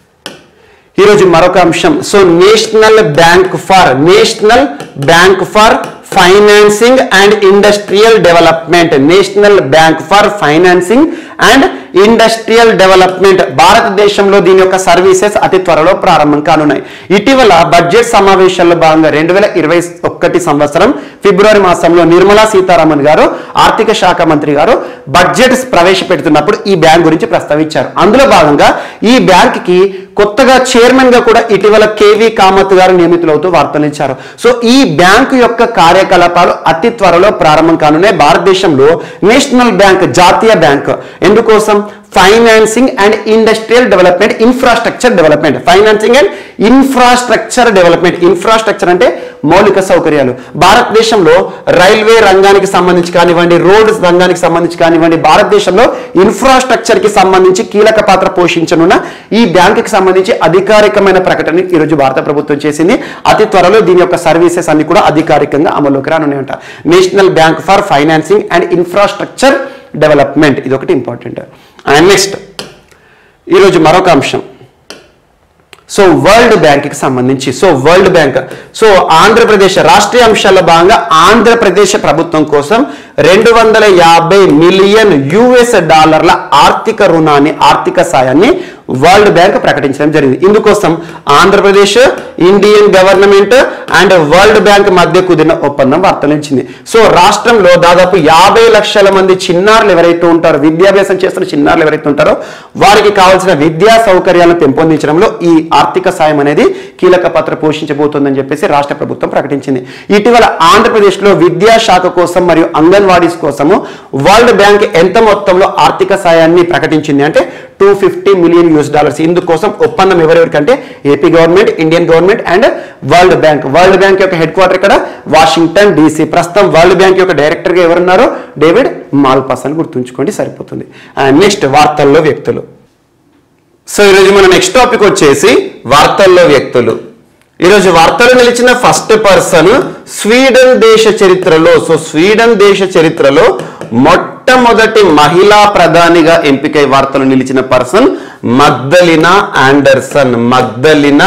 ఈరోజు మరొక అంశం so national bank for national bank for financing and industrial development national bank for financing and industrial development భారతదేశంలో దీని యొక్క సర్వీసెస్ అతి త్వరలో ప్రారంభం కానున్నాయి ఇటీవల బడ్జెట్ సమావేశాల్లో భాగంగా రెండు వేల ఇరవై ఒకటి సంవత్సరం ఫిబ్రవరి మాసంలో నిర్మలా సీతారామన్ గారు ఆర్థిక శాఖ మంత్రి గారు బడ్జెట్ ప్రవేశపెడుతున్నప్పుడు ఈ బ్యాంక్ గురించి ప్రస్తావించారు అందులో భాగంగా ఈ బ్యాంక్ కి కొత్తగా చైర్మన్ గా కూడా ఇటీవల కేవీ కామత్ గారు నియమితులవుతూ వార్తలు ఇచ్చారు సో ఈ బ్యాంకు యొక్క కార్యకలాపాలు అతి త్వరలో ప్రారంభం కానున్నాయి భారతదేశంలో నేషనల్ బ్యాంక్ జాతీయ బ్యాంక్ ఎందుకోసం financing and industrial development infrastructure development financing and infrastructure development infrastructure అంటే మౌలిక సౌకర్యాలు భారతదేశంలో రైల్వే రంగానికి సంబంధించి కానివ్వండి రోడ్ రంగానికి సంబంధించి కానివ్వండి భారతదేశంలో ఇన్ఫ్రాస్ట్రక్చర్ కి సంబంధించి కీలక పాత్ర పోషించనున్న ఈ బ్యాంకుకి సంబంధించి అధికారికమైన ప్రకటన ఈరోజు భారత ప్రభుత్వం చేసింది అతి త్వరలో దీని యొక్క సర్వీసెస్ అన్ని కూడా అధికారికంగా అమల్లోకి రానున్నాయంట national bank for financing and infrastructure development ఇది ఒకటి ఇంపార్టెంట్ అండ్ నెక్స్ట్ ఈరోజు మరొక అంశం సో వరల్డ్ బ్యాంక్కి సంబంధించి so world bank so Andhra Pradesh రాష్ట్రీయ అంశాల్లో భాగంగా ఆంధ్రప్రదేశ్ ప్రభుత్వం కోసం రెండు వందల యాభై మిలియన్ యుఎస్ డాలర్ల ఆర్థిక రుణాన్ని ఆర్థిక సాయాన్ని వరల్డ్ బ్యాంక్ ప్రకటించడం జరిగింది ఇందుకోసం Andhra Pradesh Indian government and world bank మధ్య కుదిరిన ఒప్పందం వర్తలించింది సో రాష్ట్రంలో దాదాపు యాభై లక్షల మంది చిన్నారులు ఎవరైతే ఉంటారో విద్యాభ్యాసం చేస్తున్న చిన్నారులు ఎవరైతే ఉంటారో వారికి కావాల్సిన విద్యా సౌకర్యాలను పెంపొందించడంలో ఈ ఆర్థిక సాయం అనేది కీలక పాత్ర పోషించబోతోందని చెప్పేసి రాష్ట్ర ప్రభుత్వం ప్రకటించింది ఇటీవల ఆంధ్రప్రదేశ్లో విద్యాశాఖ కోసం మరియు అంగన్వాడీస్ కోసము వరల్డ్ బ్యాంక్ ఎంత మొత్తంలో ఆర్థిక సాయాన్ని ప్రకటించింది అంటే two fifty million US dollars ఇందుకోసం ఒప్పందం ఎవరెవరికంటే AP government Indian government and world bank world bank యొక్క హెడ్ క్వార్టర్ ఇక్కడ వాషింగ్టన్ డీసీ ప్రస్తుతం వరల్డ్ బ్యాంక్ యొక్క డైరెక్టర్గా ఎవరున్నారో డేవిడ్ మాల్పాస్ అని గుర్తుంచుకోండి సరిపోతుంది నెక్స్ట్ వార్తల్లో వ్యక్తులు సో ఈరోజు మన నెక్స్ట్ టాపిక్ వచ్చేసి వార్తల్లో వ్యక్తులు ఈరోజు వార్తలు నిలిచిన ఫస్ట్ పర్సన్ స్వీడన్ దేశ చరిత్రలో సో స్వీడన్ దేశ చరిత్రలో మొట్టమొదటి మహిళా ప్రధానిగా ఎంపికై వార్తలు నిలిచిన person Magdalena Andersson Magdalena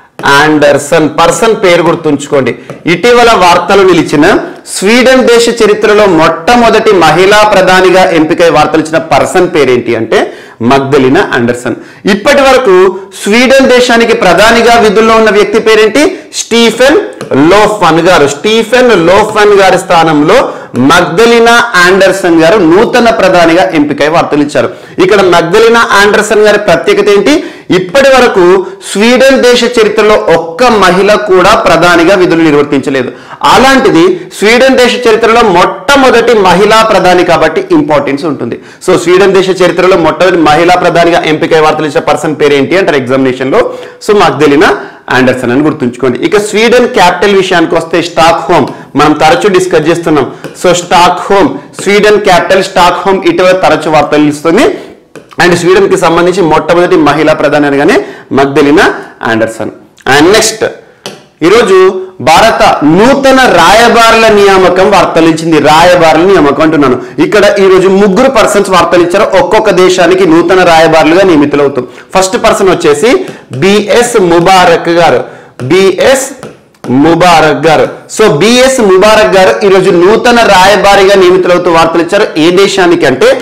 Andersson person పేరు గుర్తుంచుకోండి ఇటీవల వార్తలు నిలిచిన స్వీడన్ దేశ చరిత్రలో మొట్టమొదటి మహిళా ప్రధానిగా ఎంపికై వార్తలు ఇచ్చిన పర్సన్ పేరేంటి అంటే మగ్దలినా ఆండర్సన్ ఇప్పటి వరకు స్వీడన్ దేశానికి ప్రధానిగా విధుల్లో ఉన్న వ్యక్తి పేరేంటి స్టీఫెన్ లోఫన్ గారు స్టీఫెన్ లోఫన్ గారి స్థానంలో మగ్దలినా ఆండర్సన్ గారు నూతన ప్రధానిగా ఎంపికై వార్తలు ఇచ్చారు ఇక్కడ మగ్దలినా ఆండర్సన్ గారి ప్రత్యేకత ఏంటి ఇప్పటి వరకు స్వీడన్ దేశ చరిత్రలో ఒక్క మహిళ కూడా ప్రధానిగా విధులు నిర్వర్తించలేదు అలాంటిది స్వీడన్ దేశ చరిత్రలో మొట్టమొదటి మహిళా ప్రధాని కాబట్టి ఇంపార్టెన్స్ ఉంటుంది సో స్వీడన్ దేశ చరిత్రలో మొట్టమొదటి మహిళా ప్రధానిగా ఎంపికై వార్తలు ఇచ్చే పర్సన్ పేరేంటి అంటారు ఎగ్జామినేషన్ లో సో మగ్దలినా ఆండర్సన్ అని గుర్తుంచుకోండి ఇక స్వీడన్ క్యాపిటల్ విషయానికి వస్తే స్టాక్ హోమ్ మనం తరచూ డిస్కస్ చేస్తున్నాం so Stockholm Sweden capital Stockholm ఇటీవల తరచు వార్తలు ఇస్తుంది అండ్ స్వీడన్ కి సంబంధించి మొట్టమొదటి మహిళా ప్రధాని అనగానే మగ్దలినా ఆండర్సన్ అండ్ నెక్స్ట్ ఈరోజు భారత నూతన రాయబారుల నియామకం వార్తలించింది రాయబారుల నియామకం అంటున్నాను ఇక్కడ ఈ రోజు ముగ్గురు పర్సన్స్ వార్తలు ఇచ్చారు ఒక్కొక్క దేశానికి నూతన రాయబారులుగా నియమితులవుతాం ఫస్ట్ పర్సన్ వచ్చేసి బిఎస్ ముబారక్ గారు బిఎస్ ముబారక్ గారు సో బిఎస్ ముబారక్ గారు ఈరోజు నూతన రాయబారిగా నియమితులవుతూ వార్తలు ఇచ్చారు ఏ దేశానికి అంటే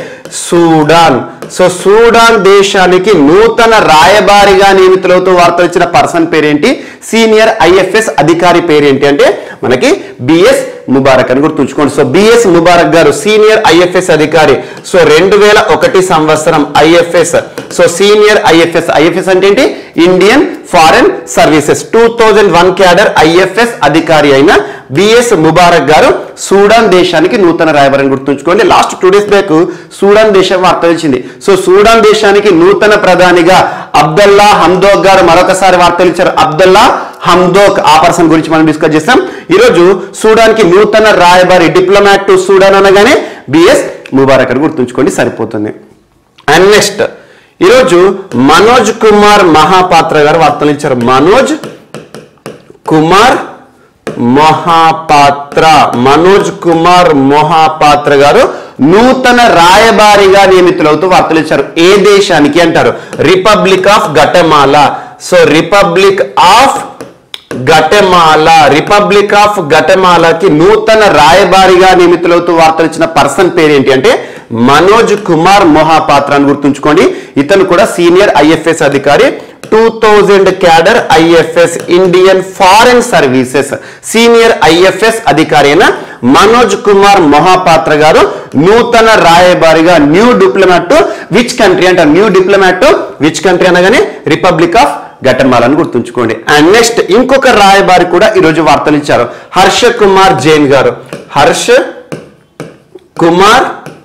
సూడాన్ సో సూడాన్ దేశానికి నూతన రాయబారిగా నియమితులవుతూ వార్తలు ఇచ్చిన పర్సన్ పేరేంటి సీనియర్ ఐఎఫ్ఎస్ అధికారి పేరేంటి అంటే మనకి బిఎస్ ముబారక్ అని గుర్తుంచుకోండి సో బిఎస్ ముబారక్ గారు సీనియర్ ఐఎఫ్ఎస్ అధికారి సో రెండు వేల ఒకటి సంవత్సరం IFS so senior IFS IFS అంటే ఏంటి Indian foreign services two thousand one cadre IFS అధికారి అయిన బిఎస్ ముబారక్ గారు సూడాన్ దేశానికి నూతన రాయబారిని గుర్తుంచుకోండి last two days back Sudan దేశం వార్త వచ్చింది సో సూడాన్ దేశానికి నూతన ప్రధానిగా అబ్దుల్లా హమ్దోక్ గారు మరొకసారి వార్తలు ఇచ్చారు అబ్దుల్లా హమ్దోక్ ఆ పర్సన్ గురించి మనం డిస్కస్ చేస్తాం ఈరోజు సూడాన్ కి నూతన రాయబారి డిప్లొమాట్ టు సూడాన్ అనగానే బిఎస్ ముబారక్ అని గుర్తుంచుకోండి సరిపోతుంది అండ్ నెక్స్ట్ ఈరోజు మనోజ్ కుమార్ మహాపాత్ర గారు వార్తలు ఇచ్చారు మనోజ్ కుమార్ మహాపాత్ర మనోజ్ కుమార్ మహాపాత్ర గారు నూతన రాయబారిగా నియమితులవుతూ వార్తలు ఇచ్చారు ఏ దేశానికి అంటారు republic of Guatemala so republic of Guatemala republic of గటెమాలాకి నూతన రాయబారిగా నియమితులవుతూ వార్తలు ఇచ్చిన పర్సన్ పేరు ఏంటి అంటే మనోజ్ కుమార్ మొహాపాత్ర అని గుర్తుంచుకోండి ఇతను కూడా సీనియర్ ఐఎఫ్ఎస్ అధికారి two thousand cadre IFS Indian foreign services senior IFS అధికారి అయిన మనోజ్ కుమార్ మొహాపాత్ర గారు నూతన రాయబారిగా న్యూ డిప్లొమాట్ విచ్ కంట్రీ అంట న్యూ డిప్లొమాట్ విచ్ కంట్రీ అనగానే రిపబ్లిక్ ఆఫ్ గటమాల అని గుర్తుంచుకోండి అండ్ నెక్స్ట్ ఇంకొక రాయబారి కూడా ఈరోజు వార్తలు ఇచ్చారు హర్ష కుమార్ జైన్ గారు హర్ష కుమార్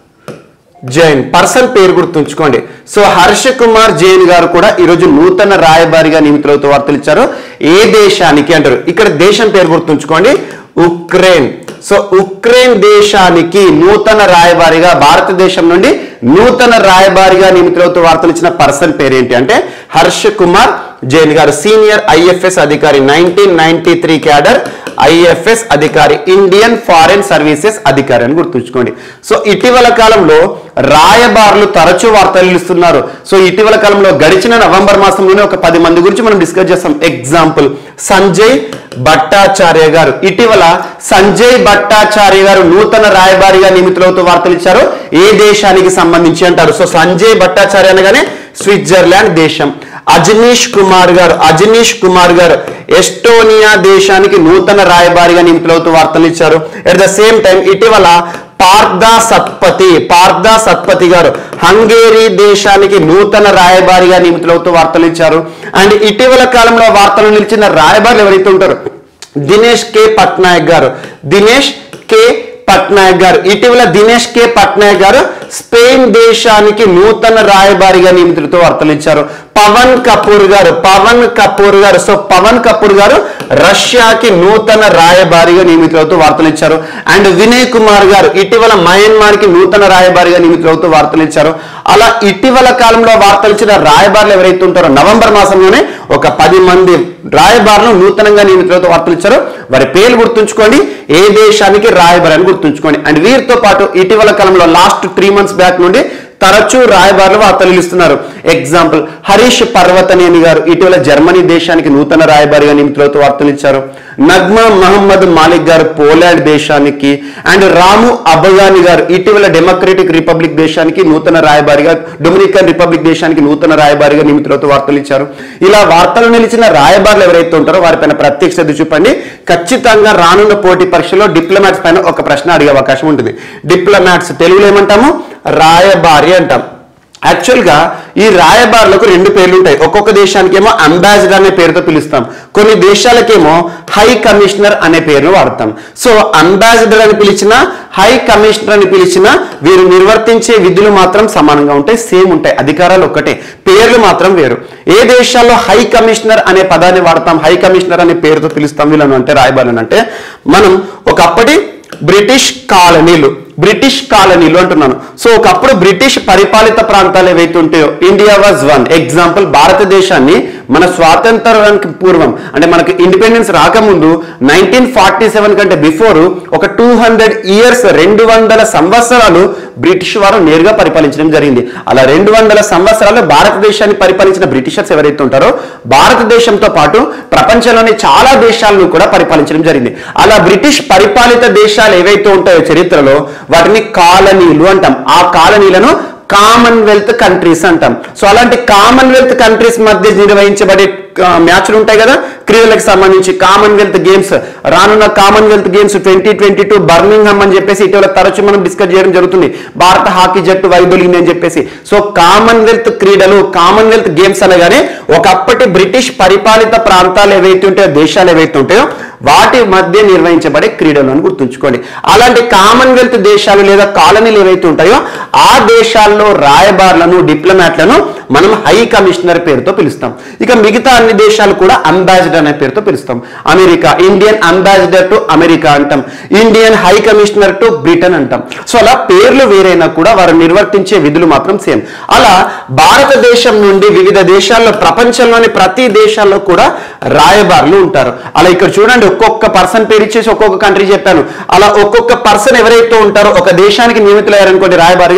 జైన్ పర్సన్ పేరు గుర్తుంచుకోండి సో హర్ష కుమార్ జైన్ గారు కూడా ఈరోజు నూతన రాయబారిగా నియమితులవుతూ వార్తలు ఇచ్చారు ఏ దేశానికి అంటారు ఇక్కడ దేశం పేరు గుర్తుంచుకోండి ఉక్రెయిన్ సో ఉక్రెయిన్ దేశానికి నూతన రాయబారిగా భారతదేశం నుండి నూతన రాయబారిగా నియమితులవుతూ వార్తలు ఇచ్చిన పర్సన్ పేరు ఏంటి అంటే హర్ష కుమార్ జైన్ గారు సీనియర్ ఐఎఫ్ఎస్ అధికారి nineteen ninety three cadre IFS అధికారి ఇండియన్ ఫారెన్ సర్వీసెస్ అధికారి అని గుర్తుంచుకోండి సో ఇటీవల కాలంలో రాయబారులు తరచూ వార్తలు ఇస్తున్నారు సో ఇటీవల కాలంలో గడిచిన నవంబర్ మాసంలోనే ఒక పది మంది గురించి మనం డిస్కస్ చేస్తాం ఎగ్జాంపుల్ సంజయ్ భట్టాచార్య గారు ఇటీవల సంజయ్ భట్టాచార్య గారు నూతన రాయబారిగా నియమితులవుతూ వార్తలు ఇచ్చారు ఏ దేశానికి సంబంధించి అంటారు సో సంజయ్ భట్టాచార్య అనగానే స్విట్జర్లాండ్ దేశం అజనీష్ కుమార్ గారు అజనీష్ కుమార్ గారు ఎస్టోనియా దేశానికి నూతన రాయబారిగా నియమితులవుతూ వార్తలు ఇచ్చారు ఎట్ ద సేమ్ టైం ఇటీవల పార్దా సత్పతి పార్దా సత్పతి గారు హంగేరీ దేశానికి నూతన రాయబారిగా నియమితులవుతూ వార్తలు ఇచ్చారు అండ్ ఇటీవల కాలంలో వార్తలు నిలిచిన రాయబారులు ఎవరైతే ఉంటారో దినేష్ కే పట్నాయక్ గారు దినేష్ కే పట్నాయక్ గారు ఇటీవల దినేష్ కే పట్నాయక్ గారు స్పెయిన్ దేశానికి నూతన రాయబారిగా నియమితులతో వార్తలు ఇచ్చారు పవన్ కపూర్ గారు పవన్ కపూర్ గారు సో పవన్ కపూర్ గారు రష్యాకి నూతన రాయబారిగా నియమితులవుతూ వార్తలు ఇచ్చారు అండ్ వినయ్ కుమార్ గారు ఇటీవల మయన్మార్ కి నూతన రాయబారిగా నియమితులవుతూ వార్తలు ఇచ్చారు అలా ఇటీవల కాలంలో వార్తలు ఇచ్చిన రాయబారులు ఎవరైతే ఉంటారో నవంబర్ మాసంలోనే ఒక పది మంది రాయబారులు నూతనంగా నియమితులతో వార్తలు ఇచ్చారు వారి పేర్లు గుర్తుంచుకోండి ఏ దేశానికి రాయబారి అని గుర్తుంచుకోండి అండ్ వీరితో పాటు ఇటీవల కాలంలో లాస్ట్ త్రీ మంత్స్ బ్యాక్ నుండి తరచూ రాయబారులు వార్తలు ఇస్తున్నారు ఎగ్జాంపుల్ హరీష్ పర్వతనేని గారు ఇటీవల జర్మనీ దేశానికి నూతన రాయబారిగా నియమితులతో వార్తలు ఇచ్చారు నగ్మా మహమ్మద్ మాలిక్ గారు పోలాండ్ దేశానికి అండ్ రాము అబగాని గారు ఇటీవల డెమోక్రటిక్ రిపబ్లిక్ దేశానికి నూతన రాయబారిగా డొమినికన్ రిపబ్లిక్ దేశానికి నూతన రాయబారిగా నియమితులతో వార్తలు ఇచ్చారు ఇలా వార్తలు నిలిచిన రాయబారులు ఎవరైతే ఉంటారో వారిపైన ప్రత్యేక శ్రద్ధ చూపండి ఖచ్చితంగా రానున్న పోటీ పరీక్షలో డిప్లొమాట్స్ పైన ఒక ప్రశ్న అడిగే అవకాశం ఉంటుంది డిప్లొమాట్స్ తెలుగులో ఏమంటాము రాయబారి అంటాం యాక్చువల్గా ఈ రాయబారులకు రెండు పేర్లు ఉంటాయి ఒక్కొక్క దేశానికేమో అంబాసిడర్ అనే పేరుతో పిలుస్తాం కొన్ని దేశాలకేమో హై కమిషనర్ అనే పేరును వాడతాం సో అంబాసిడర్ అని పిలిచిన హై కమిషనర్ అని పిలిచిన వీరు నిర్వర్తించే విధులు మాత్రం సమానంగా ఉంటాయి సేమ్ ఉంటాయి అధికారాలు ఒక్కటే పేర్లు మాత్రం వేరు ఏ దేశాల్లో హై కమిషనర్ అనే పదాన్ని వాడతాం హై కమిషనర్ అనే పేరుతో పిలుస్తాం వీళ్ళను అంటే రాయబారులను అంటే మనం ఒకప్పటి బ్రిటిష్ కాలనీలు బ్రిటిష్ కాలనీలు అంటున్నాను సో ఒకప్పుడు బ్రిటిష్ పరిపాలిత ప్రాంతాలు ఏవైతే ఉంటాయో ఇండియా వాజ్ వన్ ఎగ్జాంపుల్ భారతదేశాన్ని మన స్వాతంత్రానికి పూర్వం అంటే మనకు ఇండిపెండెన్స్ రాకముందు నైన్టీన్ ఫార్టీ సెవెన్ కంటే బిఫోర్ ఒక టూ హండ్రెడ్ ఇయర్స్ రెండు వందల సంవత్సరాలు బ్రిటిష్ వారు నేరుగా పరిపాలించడం జరిగింది అలా రెండు వందల సంవత్సరాలు భారతదేశాన్ని పరిపాలించిన బ్రిటిషర్స్ ఎవరైతే ఉంటారో భారతదేశంతో పాటు ప్రపంచంలోని చాలా దేశాలను కూడా పరిపాలించడం జరిగింది అలా బ్రిటిష్ పరిపాలిత దేశాలు ఏవైతే ఉంటాయో చరిత్రలో వాటిని కాలనీలు అంటాం ఆ కాలనీలను కామన్వెల్త్ కంట్రీస్ అంటాం సో అలాంటి కామన్వెల్త్ కంట్రీస్ మధ్య నిర్వహించబడే ఆ, మ్యాచ్లు ఉంటాయి కదా క్రీడలకు సంబంధించి కామన్వెల్త్ గేమ్స్ రానున్న commonwealth games twenty twenty two Birmingham అని చెప్పేసి ఇటీవల తరచు మనం డిస్కస్ చేయడం జరుగుతుంది భారత హాకీ జట్టు వైదొలిగింది అని చెప్పేసి సో కామన్వెల్త్ క్రీడలు కామన్వెల్త్ గేమ్స్ అనగానే ఒకప్పటి బ్రిటిష్ పరిపాలిత ప్రాంతాలు ఏవైతే ఉంటాయో దేశాలు ఏవైతే ఉంటాయో వాటి మధ్య నిర్వహించబడే క్రీడలు అని గుర్తుంచుకోండి అలాంటి కామన్వెల్త్ దేశాలు లేదా కాలనీలు ఏవైతే ఉంటాయో ఆ దేశాల్లో రాయబారులను డిప్లొమాట్లను మనం హై కమిషనర్ పేరుతో పిలుస్తాం ఇక మిగతా అన్ని దేశాలు కూడా అంబాసిడర్ అనే పేరుతో పిలుస్తాం America Indian ambassador to America అంటాం Indian high commissioner to Britain అంటాం సో అలా పేర్లు వేరైనా కూడా వారు నిర్వర్తించే విధులు మాత్రం సేమ్ అలా భారతదేశం నుండి వివిధ దేశాల్లో ప్రపంచంలోని ప్రతి దేశాల్లో కూడా రాయబారులు ఉంటారు అలా ఇక్కడ చూడండి ఒక్కొక్క పర్సన్ పేరు ఇచ్చేసి ఒక్కొక్క కంట్రీ చెప్పాను అలా ఒక్కొక్క పర్సన్ ఎవరైతే ఉంటారో ఒక దేశానికి నియమితులయ్యారనుకోండి రాయబారిగా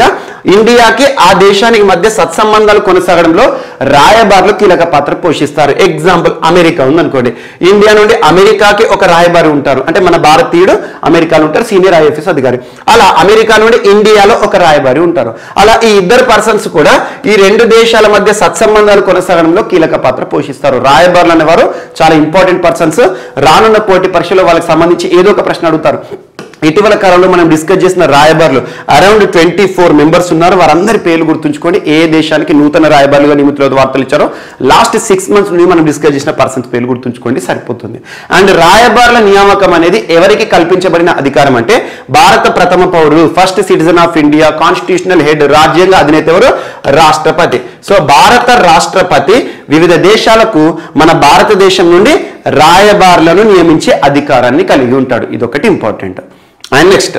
ఇండియాకి ఆ దేశానికి మధ్య సత్సంబంధాలు కొనసాగడంలో రాయబారులు కీలక పాత్ర పోషిస్తారు ఎగ్జాంపుల్ అమెరికా ఉందనుకోండి ఇండియా నుండి అమెరికాకి ఒక రాయబారి ఉంటారు అంటే మన భారతీయుడు అమెరికాలో ఉంటారు సీనియర్ ఐఎఫ్ఎస్ అధికారి అలా అమెరికా నుండి ఇండియాలో ఒక రాయబారి ఉంటారు అలా ఈ ఇద్దరు పర్సన్స్ కూడా ఈ రెండు దేశాల మధ్య సత్సంబంధాలు కొనసాగడంలో కీలక పాత్ర పోషిస్తారు రాయబారులు అనేవారు చాలా ఇంపార్టెంట్ పర్సన్స్ రానున్న పోటీ పరీక్షలో వాళ్ళకి సంబంధించి ఏదో ఒక ప్రశ్న అడుగుతారు ఇటీవల కాలంలో మనం డిస్కస్ చేసిన రాయబారులు అరౌండ్ ట్వంటీ ఫోర్ మెంబర్స్ ఉన్నారు వారందరి పేర్లు గుర్తుంచుకోండి ఏ దేశానికి నూతన రాయబారులుగా నియమితుల వార్తలు ఇచ్చారో లాస్ట్ సిక్స్ మంత్స్ నుండి మనం డిస్కస్ చేసిన పర్సన్స్ పేర్లు గుర్తుంచుకోండి సరిపోతుంది అండ్ రాయబారుల నియామకం అనేది ఎవరికి కల్పించబడిన అధికారం అంటే భారత ప్రథమ పౌరుడు first citizen of India constitutional head రాజ్యాంగ అధినేత ఎవరు రాష్ట్రపతి సో భారత రాష్ట్రపతి వివిధ దేశాలకు మన భారతదేశం నుండి రాయబారులను నియమించే అధికారాన్ని కలిగి ఉంటాడు ఇదొకటి ఇంపార్టెంట్ అండ్ నెక్స్ట్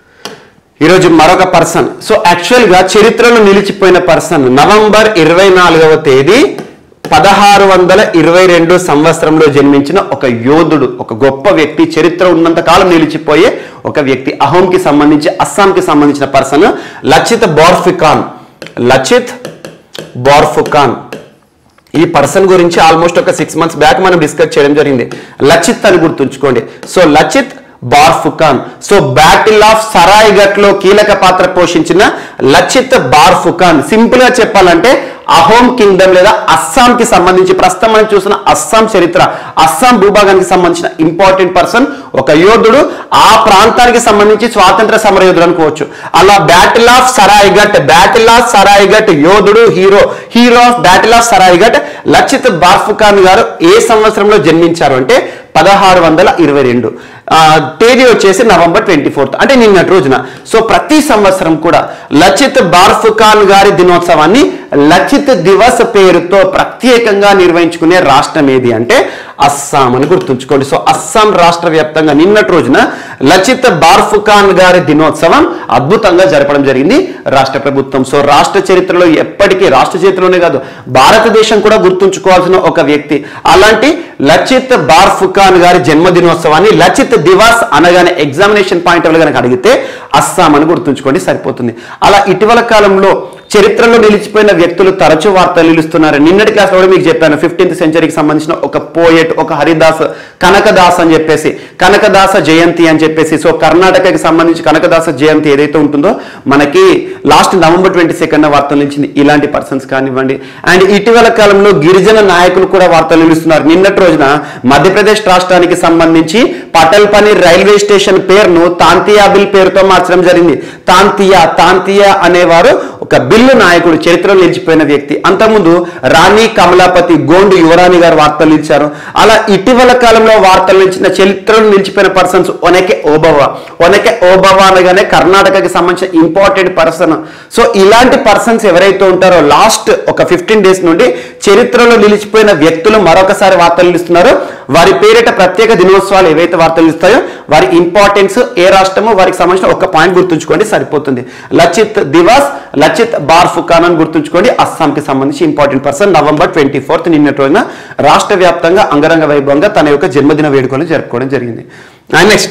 ఈరోజు మరొక పర్సన్ సో యాక్చువల్గా చరిత్రలో నిలిచిపోయిన పర్సన్ నవంబర్ ఇరవై నాలుగవ తేదీ పదహారు వందల ఇరవై రెండు సంవత్సరంలో జన్మించిన ఒక యోధుడు ఒక గొప్ప వ్యక్తి చరిత్ర ఉన్నంత కాలం నిలిచిపోయే ఒక వ్యక్తి అహోంకి సంబంధించి అస్సాంకి సంబంధించిన పర్సన్ లచిత్ బోర్ఫికాన్ లచిత్ బోర్ఫుకాన్ ఈ పర్సన్ గురించి ఆల్మోస్ట్ ఒక సిక్స్ మంత్స్ బ్యాక్ మనం డిస్కస్ చేయడం జరిగింది లచిత్ అని గుర్తుంచుకోండి so Lachit Borphukan so battle of Saraighat లో కీలక పాత్ర పోషించిన లచిత్ బార్ఫుకాన్ సింపుల్ గా చెప్పాలంటే అహోం కింగ్డమ్ లేదా అస్సాం కి సంబంధించి ప్రస్తుతం మనం చూసిన అస్సాం చరిత్ర అస్సాం భూభాగానికి సంబంధించిన ఇంపార్టెంట్ పర్సన్ ఒక యోధుడు ఆ ప్రాంతానికి సంబంధించి స్వాతంత్ర సమర యోధుడు అనుకోవచ్చు అలా battle of Saraighat battle of Saraighat యోధుడు hero hero of battle of Saraighat Lachit Borphukan గారు ఏ సంవత్సరంలో జన్మించారు అంటే పదహారు వందల ఇరవై రెండు తేదీ వచ్చేసి నవంబర్ ట్వంటీ ఫోర్త్ అంటే నిన్నటి రోజున సో ప్రతి సంవత్సరం కూడా లచిత్ బార్ఫుఖాన్ గారి దినోత్సవాన్ని లచిత్ దివస్ పేరుతో ప్రత్యేకంగా నిర్వహించుకునే రాష్ట్రం ఏది అంటే అస్సాం అని గుర్తుంచుకోండి సో అస్సాం రాష్ట్ర వ్యాప్తంగా నిన్నటి రోజున లచిత్ బార్ఫుఖాన్ గారి దినోత్సవం అద్భుతంగా జరపడం జరిగింది రాష్ట్ర ప్రభుత్వం సో రాష్ట్ర చరిత్రలో ఎప్పటికీ రాష్ట్ర చరిత్రలోనే కాదు భారతదేశం కూడా గుర్తుంచుకోవాల్సిన ఒక వ్యక్తి అలాంటి లచిత్ బార్ఫుఖాన్ గారి జన్మదినోత్సవాన్ని లచిత్ దివాస్ అనగానే ఎగ్జామినేషన్ పాయింట్ ఆఫ్ కనుక అడిగితే అస్సాం అని గుర్తుంచుకోండి సరిపోతుంది అలా ఇటీవల కాలంలో చరిత్రలో నిలిచిపోయిన వ్యక్తులు తరచూ వార్తలు నిలుస్తున్నారు నిన్నటి క్లాస్ కూడా మీకు చెప్పాను ఫిఫ్టీన్త్ సెంచరీకి సంబంధించిన ఒక పోయెట్ ఒక హరిదాస్ కనకదాస్ అని చెప్పేసి కనకదాస జయంతి అని చెప్పేసి సో కర్ణాటకకి సంబంధించి కనకదాస జయంతి ఏదైతే ఉంటుందో మనకి లాస్ట్ నవంబర్ ట్వంటీ సెకండ్ వార్తలు నిలిచింది ఇలాంటి పర్సన్స్ కానివ్వండి అండ్ ఇటీవల కాలంలో గిరిజన నాయకులు కూడా వార్తలు నిలుస్తున్నారు నిన్నటి రోజున మధ్యప్రదేశ్ రాష్ట్రానికి సంబంధించి పటల్ పనీర్ రైల్వే స్టేషన్ పేరును తాంతియాబిల్ పేరుతో మార్చడం జరిగింది తాంతియా తాంతియా అనేవారు ఒక బిల్లు నాయకుడు చరిత్రలో నిలిచిపోయిన వ్యక్తి అంతకుముందు రాణి కమలాపతి గోండు యువరాణి గారు వార్తలు ఇచ్చారు అలా ఇటీవల కాలంలో వార్తలు నిలిచిన చరిత్రలో నిలిచిపోయిన పర్సన్స్ ఒనకే ఓబవా ఒనకే ఓబవా అనగానే కర్ణాటకకి సంబంధించిన ఇంపార్టెంట్ పర్సన్ సో ఇలాంటి పర్సన్స్ ఎవరైతే ఉంటారో లాస్ట్ ఒక ఫిఫ్టీన్ డేస్ నుండి చరిత్రలో నిలిచిపోయిన వ్యక్తులు మరొకసారి వార్తలు ఇస్తున్నారు వారి పేరిట ప్రత్యేక దినోత్సవాలు ఏవైతే వార్తలు ఇస్తాయో వారి ఇంపార్టెన్స్ ఏ రాష్ట్రమో వారికి సంబంధించిన ఒక పాయింట్ గుర్తుంచుకోండి సరిపోతుంది లచిత్ దివాస్ లచిత్ బార్ఫుఖాన్ అని గుర్తుంచుకోండి అస్సాంకి సంబంధించి important person November twenty fourth నిన్నటి రోజున రాష్ట్ర వ్యాప్తంగా అంగరంగ వైభవంగా తన యొక్క జన్మదిన వేడుకలు జరుపుకోవడం జరిగింది అండ్ నెక్స్ట్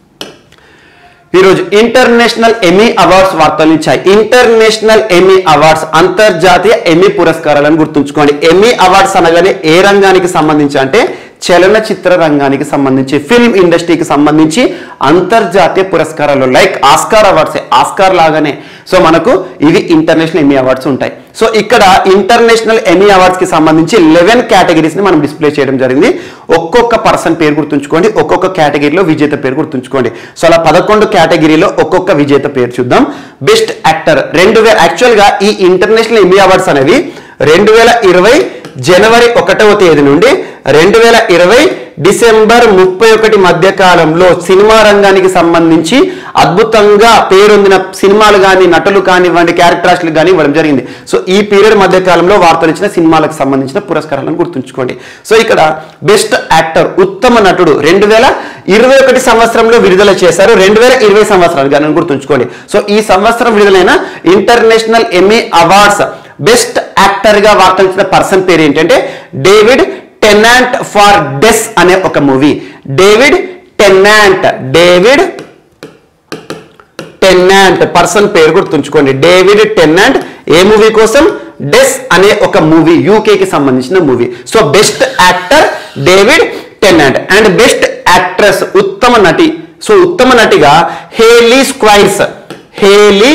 ఈరోజు ఇంటర్నేషనల్ ఎమీ అవార్డ్స్ వార్తలు ఇచ్చాయి ఇంటర్నేషనల్ ఎమీ అవార్డ్స్ అంతర్జాతీయ ఎమీ పురస్కారాలను గుర్తుంచుకోండి ఎమీ అవార్డ్స్ అనగానే ఏ రంగానికి సంబంధించి అంటే చలనచిత్ర రంగానికి సంబంధించి ఫిల్మ్ ఇండస్ట్రీకి సంబంధించి అంతర్జాతీయ పురస్కారాలు లైక్ ఆస్కార్ అవార్డ్స్ ఆస్కార్ లాగానే సో మనకు ఇవి ఇంటర్నేషనల్ ఎమీ అవార్డ్స్ ఉంటాయి సో ఇక్కడ ఇంటర్నేషనల్ ఎమీ అవార్డ్స్ కి సంబంధించి లెవెన్ కేటగిరీస్ ని మనం డిస్ప్లే చేయడం జరిగింది ఒక్కొక్క పర్సన్ పేరు గుర్తుంచుకోండి ఒక్కొక్క కేటగిరీలో విజేత పేరు గుర్తుంచుకోండి సో అలా పదకొండు కేటగిరీలో ఒక్కొక్క విజేత పేరు చూద్దాం బెస్ట్ యాక్టర్ రెండు వేల యాక్చువల్గా ఈ ఇంటర్నేషనల్ ఎమీ అవార్డ్స్ అనేవి రెండు వేల ఇరవై జనవరి ఒకటవ తేదీ నుండి రెండు వేల ఇరవై డిసెంబర్ ముప్పై ఒకటి మధ్య కాలంలో సినిమా రంగానికి సంబంధించి అద్భుతంగా పేరొందిన సినిమాలు కానీ నటులు కానివ్వండి క్యారెక్టర్స్లు కానీ ఇవ్వడం జరిగింది సో ఈ పీరియడ్ మధ్య కాలంలో వార్తలు ఇచ్చిన సినిమాలకు సంబంధించిన పురస్కారాలను గుర్తుంచుకోండి సో ఇక్కడ బెస్ట్ యాక్టర్ ఉత్తమ నటుడు రెండు వేల ఇరవై ఒకటి సంవత్సరంలో విడుదల చేశారు రెండు వేల ఇరవై సంవత్సరాలు కానీ గుర్తుంచుకోండి సో ఈ సంవత్సరం విడుదలైన international Emmy awards best actor గా వార్తలు ఇచ్చిన పర్సన్ పేరు ఏంటంటే డేవిడ్ టెనాంట్ ఫార్ డెస్ అనే ఒక movie David Tennant David Tennant person పేరు గుర్తుంచుకోండి డేవిడ్ టెన్నాంట్ ఏ మూవీ కోసం డెస్ అనే ఒక మూవీ యూకేకి సంబంధించిన movie so best actor David Tennant and best actress ఉత్తమ నటి సో ఉత్తమ నటిగా Hayley Squires Hayley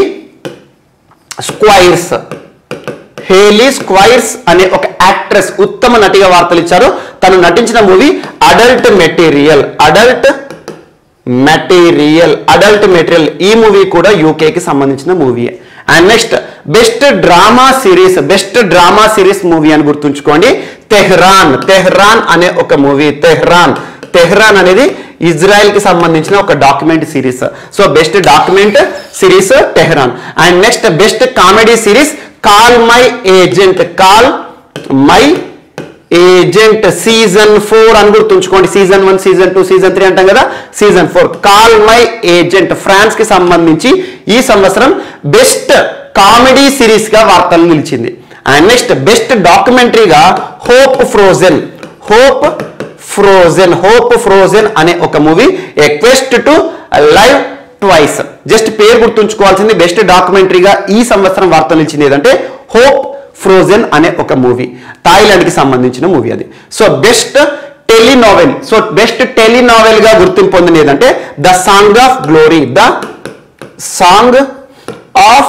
Squires Hayley Squires అనే ఒక యాక్ట్రెస్ ఉత్తమ నటిగా వార్తలు ఇచ్చారు తను నటించిన movie adult material adult material adult material ఈ మూవీ కూడా యూకేకి సంబంధించిన movie and next best drama series best drama series movie అని గుర్తుంచుకోండి తెహ్రాన్ తెహ్రాన్ అనే ఒక మూవీ తెహ్రాన్ తెహ్రాన్ అనేది ఇజ్రాయెల్ కి సంబంధించిన ఒక document series so best document series Tehran and next best comedy series call my agent call my agent season four అని గుర్తుంచుకోండి season one season two season three అంటాం కదా season four call my agent France కి సంబంధించి ఈ సంవత్సరం best comedy series గా వార్తలు నిలిచింది అండ్ నెక్స్ట్ బెస్ట్ డాక్యుమెంటరీగా hope frozen hope frozen hope frozen అనే ఒక movie a quest to live twice just పేరు గుర్తుంచుకోవాల్సింది బెస్ట్ డాక్యుమెంటరీగా ఈ సంవత్సరం వార్తలు ఇచ్చింది ఏదంటే హోప్ ఫ్రోజెన్ అనే ఒక మూవీ థాయిలాండ్ కి సంబంధించిన మూవీ అది so best telenovela so best telenovela గా గుర్తింపు పొందిన ఏదంటే the song of glory the song of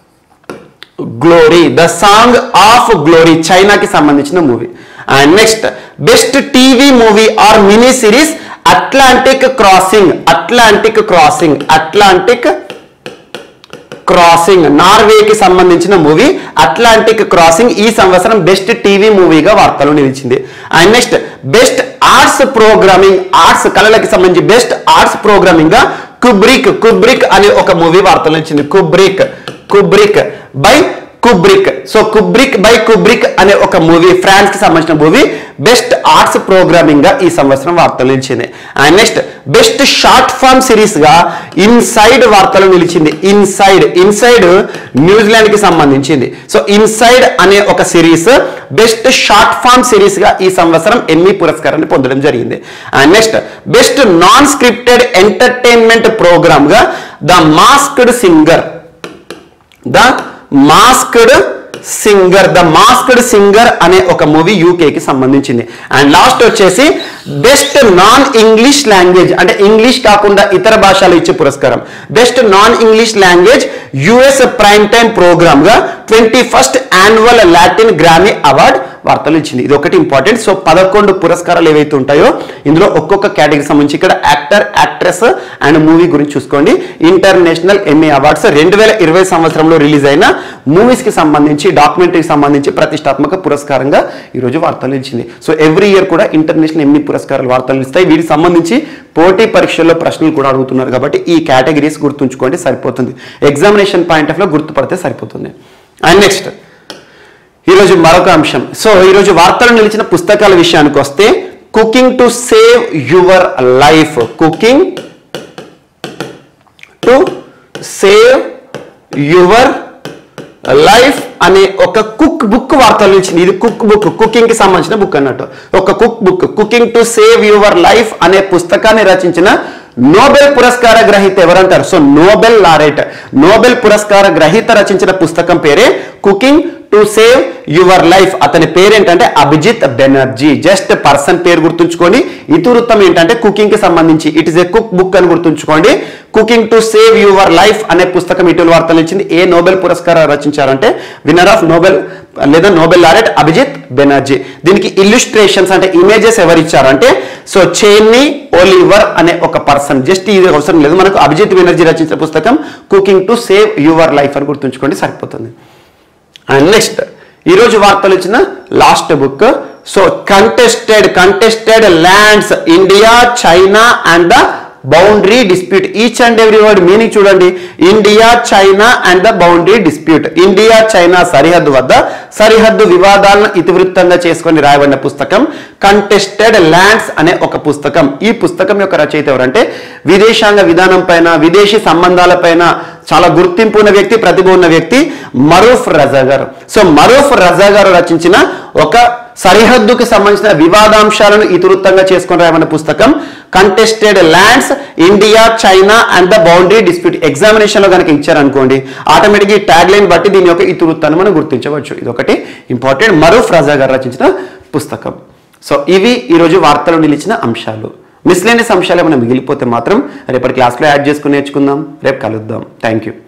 glory the song of glory చైనాకి సంబంధించిన movie and next best TV movie or mini series Atlantic crossing Atlantic crossing Atlantic crossing నార్వేకి సంబంధించిన movie Atlantic crossing ఈ సంవత్సరం బెస్ట్ టీవీ మూవీగా వార్తలు నిలిచింది and next best arts programming arts కళలకి సంబంధించి బెస్ట్ ఆర్ట్స్ ప్రోగ్రామింగ్ గా కుబ్రిక్ కుబ్రిక్ అనే ఒక మూవీ వార్తలు నిలిచింది Kubrick Kubrick by Kubrick so Kubrick by Kubrick అనే ఒక మూవీ ఫ్రాన్స్ కి సంబంధించిన మూవీ బెస్ట్ ఆర్ట్స్ ప్రోగ్రామింగ్ గా ఈ సంవత్సరం వార్తలు నిలిచింది and next best short form series గా ఇన్సైడ్ వార్తలు నిలిచింది ఇన్సైడ్ ఇన్సైడ్ న్యూజిలాండ్ కి సంబంధించింది సో ఇన్సైడ్ అనే ఒక series best short form series గా ఈ సంవత్సరం ఎమ్మీ పురస్కారాన్ని పొందడం జరిగింది and next best non scripted entertainment program గా the masked singer the masked singer the masked singer అనే ఒక మూవీ యూకేకి సంబంధించింది అండ్ లాస్ట్ వచ్చేసి బెస్ట్ నాన్ ఇంగ్లీష్ లాంగ్వేజ్ అంటే ఇంగ్లీష్ కాకుండా ఇతర భాషలు ఇచ్చే పురస్కారం best non English language US prime time program గా twenty first annual Latin Grammy award వార్తలు ఇచ్చింది ఇది ఒకటి ఇంపార్టెంట్ సో పదకొండు పురస్కారాలు ఏవైతే ఉంటాయో ఇందులో ఒక్కొక్క కేటగిరీ సంబంధించి ఇక్కడ యాక్టర్ యాక్ట్రెస్ అండ్ మూవీ గురించి చూసుకోండి ఇంటర్నేషనల్ ఎమ్మీ అవార్డ్స్ రెండు వేల ఇరవై సంవత్సరంలో రిలీజ్ అయిన మూవీస్ కి సంబంధించి డాక్యుమెంటరీకి సంబంధించి ప్రతిష్టాత్మక పురస్కారంగా ఈరోజు వార్తలు ఇచ్చింది సో ఎవ్రీ ఇయర్ కూడా ఇంటర్నేషనల్ ఎమ్మీ పురస్కారాలు వార్తలు ఇస్తాయి వీటికి సంబంధించి పోటీ పరీక్షల్లో ప్రశ్నలు కూడా అడుగుతున్నారు కాబట్టి ఈ కేటగిరీస్ గుర్తుంచుకోండి సరిపోతుంది ఎగ్జామినేషన్ పాయింట్ ఆఫ్ లో గుర్తుపడితే సరిపోతుంది అండ్ నెక్స్ట్ ఈరోజు మరొక అంశం సో ఈరోజు వార్తలు నిలిచిన పుస్తకాల విషయానికి వస్తే cooking to save your life cooking to save your life అనే ఒక కుక్ బుక్ వార్తలు ఇచ్చింది ఇది కుక్ బుక్ కుకింగ్ కి సంబంధించిన బుక్ అన్నట్టు ఒక cookbook cooking to save your life అనే పుస్తకాన్ని రచించిన నోబెల్ పురస్కార గ్రహీత ఎవరంటారు సో నోబెల్ లారెట్ నోబెల్ పురస్కార గ్రహీత రచించిన పుస్తకం పేరే cooking to save your life అతని పేరేంటంటే అభిజిత్ బెనర్జీ జస్ట్ పర్సన్ పేరు గుర్తుంచుకోండి ఇతివృత్తం ఏంటంటే కుకింగ్ కి సంబంధించి it is a cookbook అని గుర్తుంచుకోండి cooking to save your life అనే పుస్తకం ఇటీవల వార్తలు ఇచ్చింది ఏ నోబెల్ పురస్కారం రచించారంటే విన్నర్ ఆఫ్ నోబెల్ లేదా నోబెల్ లారెట్ అభిజిత్ బెనర్జీ దీనికి ఇల్లుస్ట్రేషన్స్ అంటే ఇమేజెస్ ఎవరు ఇచ్చారంటే సో చేన్ని ఓలివర్ అనే ఒక పర్సన్ జస్ట్ ఇది అవసరం లేదు మనకు అభిజిత్ బెనర్జీ రచించిన పుస్తకం cooking to save your life అని గుర్తుంచుకోండి సరిపోతుంది అండ్ నెక్స్ట్ ఈరోజు వార్తలు ఇచ్చిన last book so contested contested lands India China and the boundary dispute each and every word meaning చూడండి India China and the boundary dispute India China సరిహద్దు వద్ద సరిహద్దు వివాదాలను ఇతివృత్తంగా చేసుకొని రాయబడిన పుస్తకం కంటెస్టెడ్ ల్యాండ్స్ అనే ఒక పుస్తకం ఈ పుస్తకం యొక్క రచయిత ఎవరంటే విదేశాంగ విధానం పైన విదేశీ సంబంధాల పైన చాలా గుర్తింపు ఉన్న వ్యక్తి ప్రతిభ ఉన్న వ్యక్తి మరూఫ్ రజా గారు సో మరూఫ్ రజా గారు రచించిన ఒక సరిహద్దుకి సంబంధించిన వివాదాంశాలను ఇతివృత్తంగా చేసుకొని రాయమన్న పుస్తకం contested lands India China and the boundary dispute examination లో కనుక ఇచ్చారనుకోండి ఆటోమేటిక్ ఈ ట్యాగ్ లైన్ బట్టి దీని యొక్క ఇతివృత్తాన్ని మనం గుర్తించవచ్చు ఇది ఒకటి ఇంపార్టెంట్ మరూఫ్ రాజా గారు రచించిన పుస్తకం సో ఇవి ఈరోజు వార్తలు నిలిచిన అంశాలు మిస్లేనియస్ అంశాలు ఏమైనా మిగిలిపోతే మాత్రం రేపటి క్లాస్లో యాడ్ చేసుకుని నేర్చుకుందాం రేపు కలుద్దాం థ్యాంక్ యూ